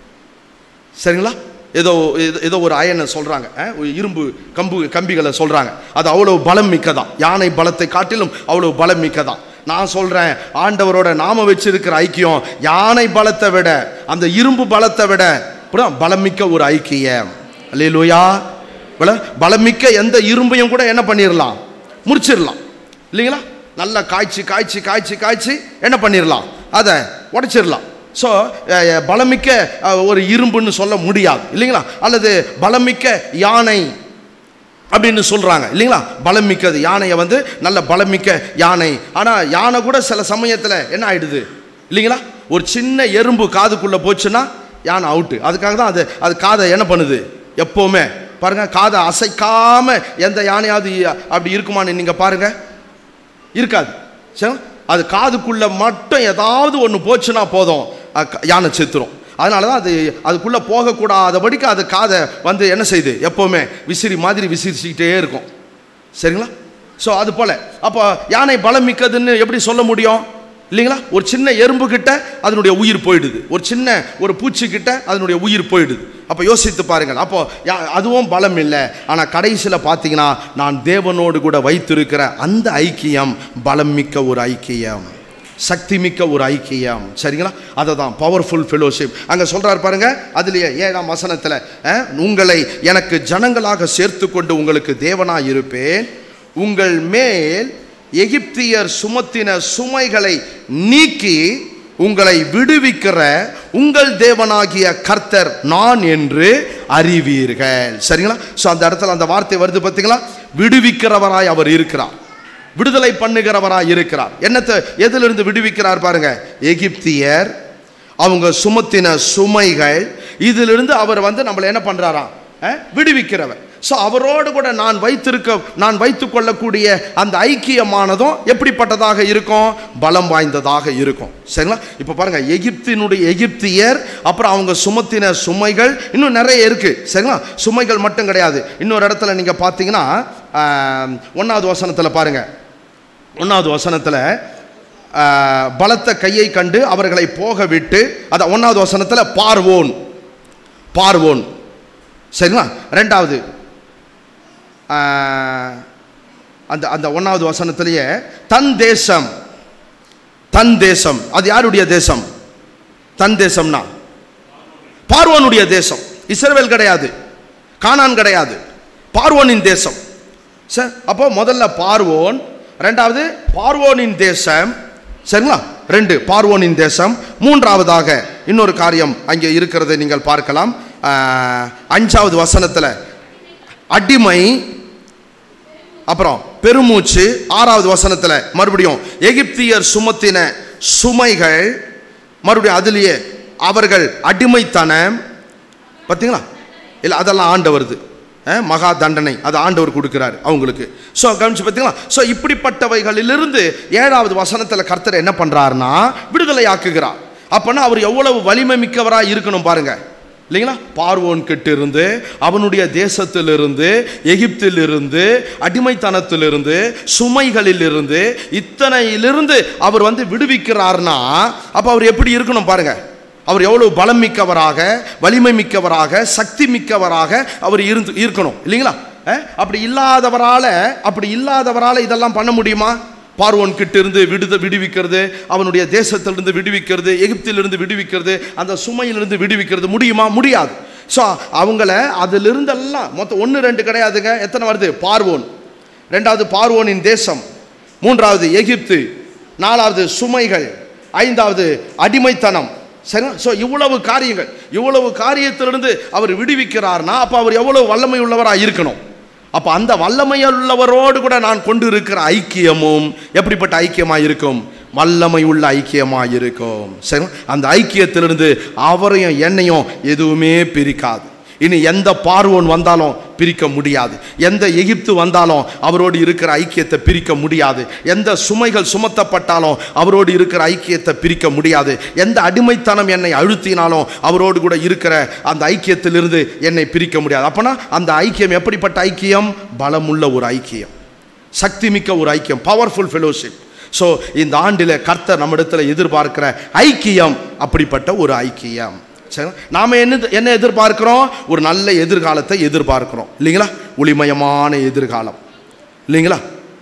சரிங்களா ஏதோ ஏதோ- ஏதோ ஒரு அயனை சொல்கிறாங்க இரும்பு கம்பு கம்பிகளை சொல்கிறாங்க அது அவ்வளோ பலம் மிக்கதான் யானை பலத்தை காட்டிலும் அவ்வளோ பலம் மிக்கதான் நான் சொல்கிறேன் ஆண்டவரோட நாம வச்சிருக்கிற ஐக்கியம் யானை பலத்தை விட அந்த இரும்பு பலத்தை விட புரியுதா? பலமிக்க ஒரு ஐக்கியம் அல்லேலூயா விள பலமிக்க எந்த இரும்பையும் கூட என்ன பண்ணிடலாம் முறிச்சிடலாம் இல்லைங்களா நல்லா காய்ச்சி காய்ச்சி காய்ச்சி காய்ச்சி என்ன பண்ணிடலாம் அதை உடைச்சிடலாம் ஸோ பலமிக்க அஹ், ஒரு இரும்புன்னு சொல்ல முடியாது இல்லைங்களா அல்லது பலமிக்க யானை அப்படின்னு சொல்கிறாங்க இல்லைங்களா பலம் மிக்கது யானையை வந்து நல்ல பலம் மிக்க யானை ஆனால் யானை கூட சில சமயத்தில் என்ன ஆயிடுது இல்லைங்களா ஒரு சின்ன எறும்பு காதுக்குள்ளே போச்சுன்னா யானை அவுட்டு அதுக்காக தான் அது அது காதை என்ன பண்ணுது எப்போவுமே பாருங்க காதை அசைக்காம எந்த யானையாவது அப்படி இருக்குமான்னு நீங்கள் பாருங்க இருக்காது சரி அது காதுக்குள்ள மட்டும் ஏதாவது ஒன்று போச்சுன்னா போதும் அஹ் க- யானை செத்துரும் அதனால தான் அது அதுக்குள்ளே போகக்கூடாதபடிக்கு அது காதை வந்து என்ன செய்யுது எப்போவுமே விசிறி மாதிரி விசிரிச்சுக்கிட்டே இருக்கும் சரிங்களா ஸோ அது போல் அப்போ யானை பலம் மிக்கதுன்னு எப்படி சொல்ல முடியும் இல்லைங்களா ஒரு சின்ன எறும்பு கிட்ட அதனுடைய உயிர் போயிடுது ஒரு சின்ன ஒரு பூச்சி கிட்ட அதனுடைய உயிர் போயிடுது அப்போ யோசித்து பாருங்கள் அப்போ யா- அதுவும் பலம் இல்லை ஆனால் கடைசியில் பார்த்தீங்கன்னா நான் தேவனோடு கூட வைத்திருக்கிற அந்த ஐக்கியம் பலம் மிக்க ஒரு ஐக்கியம் சக்தி மிக்க ஒரு ஐக்கியம் சரிங்களா அதை தான் பவர்ஃபுல் ஃபெலோஷிப் அங்கே சொல்றார் பாருங்க அதுலேயே ஏழாம் வசனத்தில் அஹ், உங்களை எனக்கு ஜனங்களாக சேர்த்து கொண்டு உங்களுக்கு தேவனாய் இருப்பேன் உங்கள் மேல் எகிப்தியர் சுமத்தின சுமைகளை நீக்கி உங்களை விடுவிக்கிற உங்கள் தேவனாகிய கர்த்தர் நான் என்று அறிவீர்கள் சரிங்களா ஸோ அந்த இடத்துல அந்த வார்த்தை வருது பார்த்தீங்களா விடுவிக்கிறவராய் அவர் இருக்கிறார் விடுதலை பண்ணுகிறவராய் இருக்கிறார் என்னத்தை எதிலிருந்து விடுவிக்கிறார் பாருங்க எகிப்தியர் அவங்க சுமத்தின சுமைகள் இதிலிருந்து அவர் வந்து நம்மளை என்ன பண்றாராம் அஹ், விடுவிக்கிறவர் ஸோ அவரோடு கூட நான் வைத்திருக்க நான் வைத்துக் கொள்ளக்கூடிய அந்த ஐக்கியமானதும் எப்படிப்பட்டதாக இருக்கும் பலம் வாய்ந்ததாக இருக்கும் சரிங்களா இப்போ பாருங்க எகிப்தினுடைய எகிப்தியர் அப்புறம் அவங்க சுமத்தின சுமைகள் இன்னும் நிறைய இருக்கு சரிங்களா சுமைகள் மட்டும் கிடையாது இன்னொரு இடத்துல நீங்க பார்த்தீங்கன்னா ஆஹ், ஒண்ணாவது வசனத்தில் பாருங்க ஒன்றாவது வசனத்தில் பலத்த கையை கண்டு அவர்களை போக விட்டு அதான் ஒன்றாவது வசனத்தில் பார்வோன் பார்வோன் சரிங்களா ரெண்டாவது ஆஹ், அந்த அந்த ஒன்றாவது வசனத்திலேயே தன் தேசம் தன் தேசம் அது யாருடைய தேசம் தன் தேசம்னா பார்வோனுடைய தேசம் இஸ்ரவேல் கிடையாது கானான் கிடையாது பார்வோனின் தேசம் சார் அப்போ முதல்ல பார்வோன் ரெண்டாவது பார்வோனின் தேசம் சரிங்களா ரெண்டு பார்வோனின் தேசம் மூன்றாவதாக இன்னொரு காரியம் அங்கே இருக்கிறதை நீங்கள் பார்க்கலாம் ஆஹ், அஞ்சாவது வசனத்தில் அடிமை அப்புறம் பெருமூச்சு ஆறாவது வசனத்தில் மறுபடியும் எகிப்தியர் சுமத்தின சுமைகள் மறுபடியும் அதுலேயே அவர்கள் அடிமைத்தனம் பார்த்தீங்களா இல்லை அதெல்லாம் ஆண்டவருது அஹ், மகா தண்டனை அது ஆண்டவர் கொடுக்கிறாரு அவங்களுக்கு ஸோ கவனிச்சு பார்த்தீங்களா ஸோ இப்படிப்பட்டவைகளிலிருந்து ஏழாவது வசனத்தில் கர்த்தர் என்ன பண்ணுறாருன்னா விடுதலை ஆக்குகிறார் அப்போனா அவர் எவ்வளவு வலிமை மிக்கவராக இருக்கணும் பாருங்க இல்லைங்களா பார்வோன் கிட்ட இருந்து அவனுடைய தேசத்திலிருந்து எகிப்திலிருந்து அடிமைத்தனத்திலிருந்து சுமைகளிலிருந்து இத்தனையிலிருந்து அவர் வந்து விடுவிக்கிறார்னா அப்போ அவர் எப்படி இருக்கணும் பாருங்க அவர் எவ்வளவு பலம் மிக்கவராக வலிமை மிக்கவராக சக்தி மிக்கவராக அவர் இருந்து இருக்கணும் இல்லைங்களா அஹ்? அப்படி இல்லாதவரால அப்படி இல்லாதவரால இதெல்லாம் பண்ண முடியுமா பார்வோன் கிட்ட இருந்து விடுத விடுவிக்கிறது அவனுடைய தேசத்திலிருந்து விடுவிக்கிறது எகிப்திலிருந்து விடுவிக்கிறது அந்த சுமையிலிருந்து விடுவிக்கிறது முடியுமா முடியாது ஸோ அவங்கள அதிலிருந்தெல்லாம் மொத்தம் ஒன்று ரெண்டு கிடையாதுங்க எத்தனை வருது பார்வோன் ரெண்டாவது பார்வோனின் தேசம் மூன்றாவது எகிப்து நாலாவது சுமைகள் ஐந்தாவது அடிமைத்தனம் சரி ஸோ இவ்வளவு காரியங்கள் இவ்வளவு காரியத்திலிருந்து அவர் விடுவிக்கிறார்னா அப்போ அவர் எவ்வளவு வல்லமை உள்ளவராக இருக்கணும் அப்போ அந்த வல்லமையுள்ளவரோடு கூட நான் கொண்டு இருக்கிற ஐக்கியமும் எப்படிப்பட்ட ஐக்கியமாக இருக்கும் வல்லமை உள்ள ஐக்கியமாக இருக்கும் சரி அந்த ஐக்கியத்திலிருந்து அவரையும் என்னையும் எதுவுமே பிரிக்காது இனி எந்த பார்வோன் வந்தாலும் பிரிக்க முடியாது எந்த எகிப்து வந்தாலும் அவரோடு இருக்கிற ஐக்கியத்தை பிரிக்க முடியாது எந்த சுமைகள் சுமத்தப்பட்டாலும் அவரோடு இருக்கிற ஐக்கியத்தை பிரிக்க முடியாது எந்த அடிமைத்தனம் என்னை அழுத்தினாலும் அவரோடு கூட இருக்கிற அந்த ஐக்கியத்திலிருந்து என்னை பிரிக்க முடியாது அப்பனா அந்த ஐக்கியம் எப்படிப்பட்ட ஐக்கியம் பலமுள்ள ஒரு ஐக்கியம் சக்தி மிக்க ஒரு ஐக்கியம் பவர்ஃபுல் ஃபெலோஷிப் ஸோ இந்த ஆண்டில் கர்த்தர் நம்மிடத்தில் எதிர்பார்க்கிற ஐக்கியம் அப்படிப்பட்ட ஒரு ஐக்கியம் சரி நாம என்ன என்ன எதிர்பார்க்கிறோம் ஒரு நல்ல எதிர்காலத்தை எதிர்பார்க்கிறோம் இல்லைங்களா ஒளிமயமான எதிர்காலம் இல்லைங்களா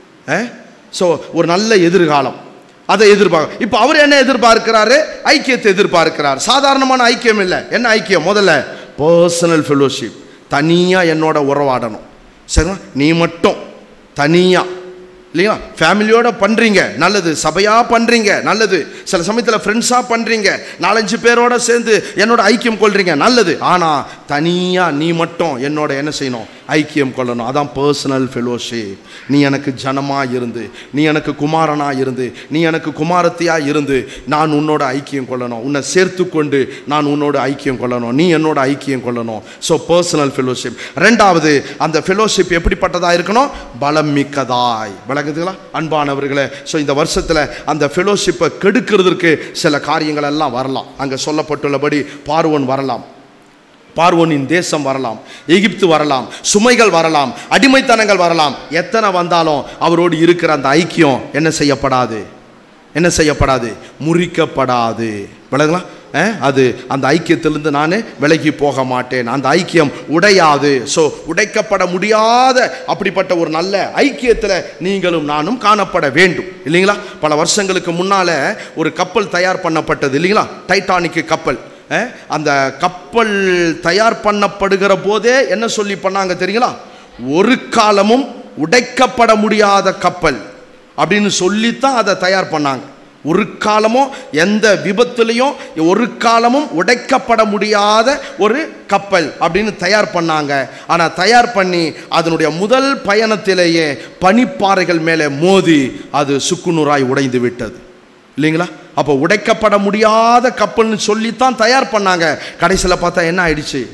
ஸோ ஒரு நல்ல எதிர்காலம் அதை எதிர்பார்க்க இப்போ அவர் என்ன எதிர்பார்க்கிறாரு ஐக்கியத்தை எதிர்பார்க்கிறார் சாதாரணமான ஐக்கியம் இல்லை என்ன ஐக்கியம் முதல்ல பர்சனல் ஃபெலோஷிப் தனியாக என்னோட உறவாடணும் சரிங்களா நீ மட்டும் தனியாக இல்லையா ஃபேமிலியோட பண்ணுறீங்க நல்லது சபையாக பண்ணுறீங்க நல்லது சில சமயத்தில் ஃப்ரெண்ட்ஸாக பண்ணுறீங்க நாலஞ்சு பேரோட சேர்ந்து என்னோட ஐக்கியம் கொள்றீங்க நல்லது ஆனால் தனியாக நீ மட்டும் என்னோட என்ன செய்யணும் ஐக்கியம் கொள்ளணும் அதான் பர்சனல் ஃபெலோஷிப் நீ எனக்கு ஜனமாக இருந்து நீ எனக்கு குமாரனாக இருந்து நீ எனக்கு குமாரத்தியாக இருந்து நான் உன்னோட ஐக்கியம் கொள்ளணும் உன்னை சேர்த்து கொண்டு நான் உன்னோட ஐக்கியம் கொள்ளணும் நீ என்னோட ஐக்கியம் கொள்ளணும் ஸோ பர்சனல் ஃபெலோஷிப் ரெண்டாவது அந்த ஃபெலோஷிப் எப்படிப்பட்டதாக இருக்கணும் பலம் மிக்கதாய் விளங்குதுங்களா அன்பானவர்களே ஸோ இந்த வருஷத்தில் அந்த ஃபெலோஷிப்பை கெடுக்கிறதுக்கு சில காரியங்கள் எல்லாம் வரலாம் அங்கே சொல்லப்பட்டுள்ளபடி பார்வோன் வரலாம் பார்வோனின் தேசம் வரலாம் எகிப்து வரலாம் சுமைகள் வரலாம் அடிமைத்தனங்கள் வரலாம் எத்தனை வந்தாலும் அவரோடு இருக்கிற அந்த ஐக்கியம் என்ன செய்யப்படாது என்ன செய்யப்படாது முறிக்கப்படாது விளங்குங்களா அஹ், அது அந்த ஐக்கியத்திலிருந்து நான் விலகி போக மாட்டேன் அந்த ஐக்கியம் உடையாது ஸோ உடைக்கப்பட முடியாத அப்படிப்பட்ட ஒரு நல்ல ஐக்கியத்தில் நீங்களும் நானும் காணப்பட வேண்டும் இல்லைங்களா பல வருஷங்களுக்கு முன்னால் ஒரு கப்பல் தயார் பண்ணப்பட்டது இல்லைங்களா டைட்டானிக் கப்பல் அஹ், அந்த கப்பல் தயார் பண்ணப்படுகிற போதே என்ன சொல்லி பண்ணாங்க தெரியுங்களா ஒரு காலமும் உடைக்கப்பட முடியாத கப்பல் அப்படின்னு சொல்லித்தான் அதை தயார் பண்ணாங்க ஒரு காலமும் எந்த விபத்துலையும் ஒரு காலமும் உடைக்கப்பட முடியாத ஒரு கப்பல் அப்படின்னு தயார் பண்ணாங்க ஆனால் தயார் பண்ணி அதனுடைய முதல் பயணத்திலேயே பனிப்பாறைகள் மேலே மோதி அது சுக்குநூறாய் உடைந்து விட்டது இல்லைங்களா அப்போ உடைக்கப்பட முடியாத கப்பல்னு சொல்லித்தான் தயார் பண்ணாங்க கடைசியில் பார்த்தா என்ன ஆயிடுச்சு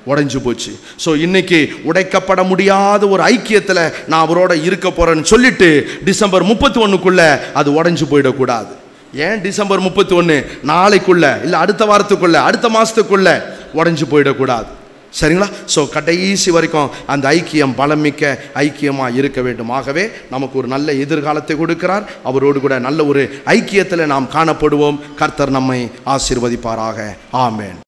உடைஞ்சு போச்சு ஸோ இன்னைக்கு உடைக்கப்பட முடியாத ஒரு ஐக்கியத்தில் நான் அவரோட இருக்க போறேன்னு சொல்லிட்டு டிசம்பர் முப்பத்தி ஒன்றுக்குள்ள அது உடைஞ்சு போயிடக்கூடாது ஏன் டிசம்பர் முப்பத்தி ஒன்று நாளைக்குள்ள இல்லை அடுத்த வாரத்துக்குள்ள அடுத்த மாதத்துக்குள்ள உடைஞ்சு போயிடக்கூடாது சரிங்களா ஸோ கடைசி வரைக்கும் அந்த ஐக்கியம் பலமிக்க ஐக்கியமாக இருக்க வேண்டும் ஆகவே நமக்கு ஒரு நல்ல எதிர்காலத்தை கொடுக்கிறார் அவரோடு கூட நல்ல ஒரு ஐக்கியத்தில் நாம் காணப்படுவோம் கர்த்தர் நம்மை ஆசீர்வதிப்பாராக ஆமென்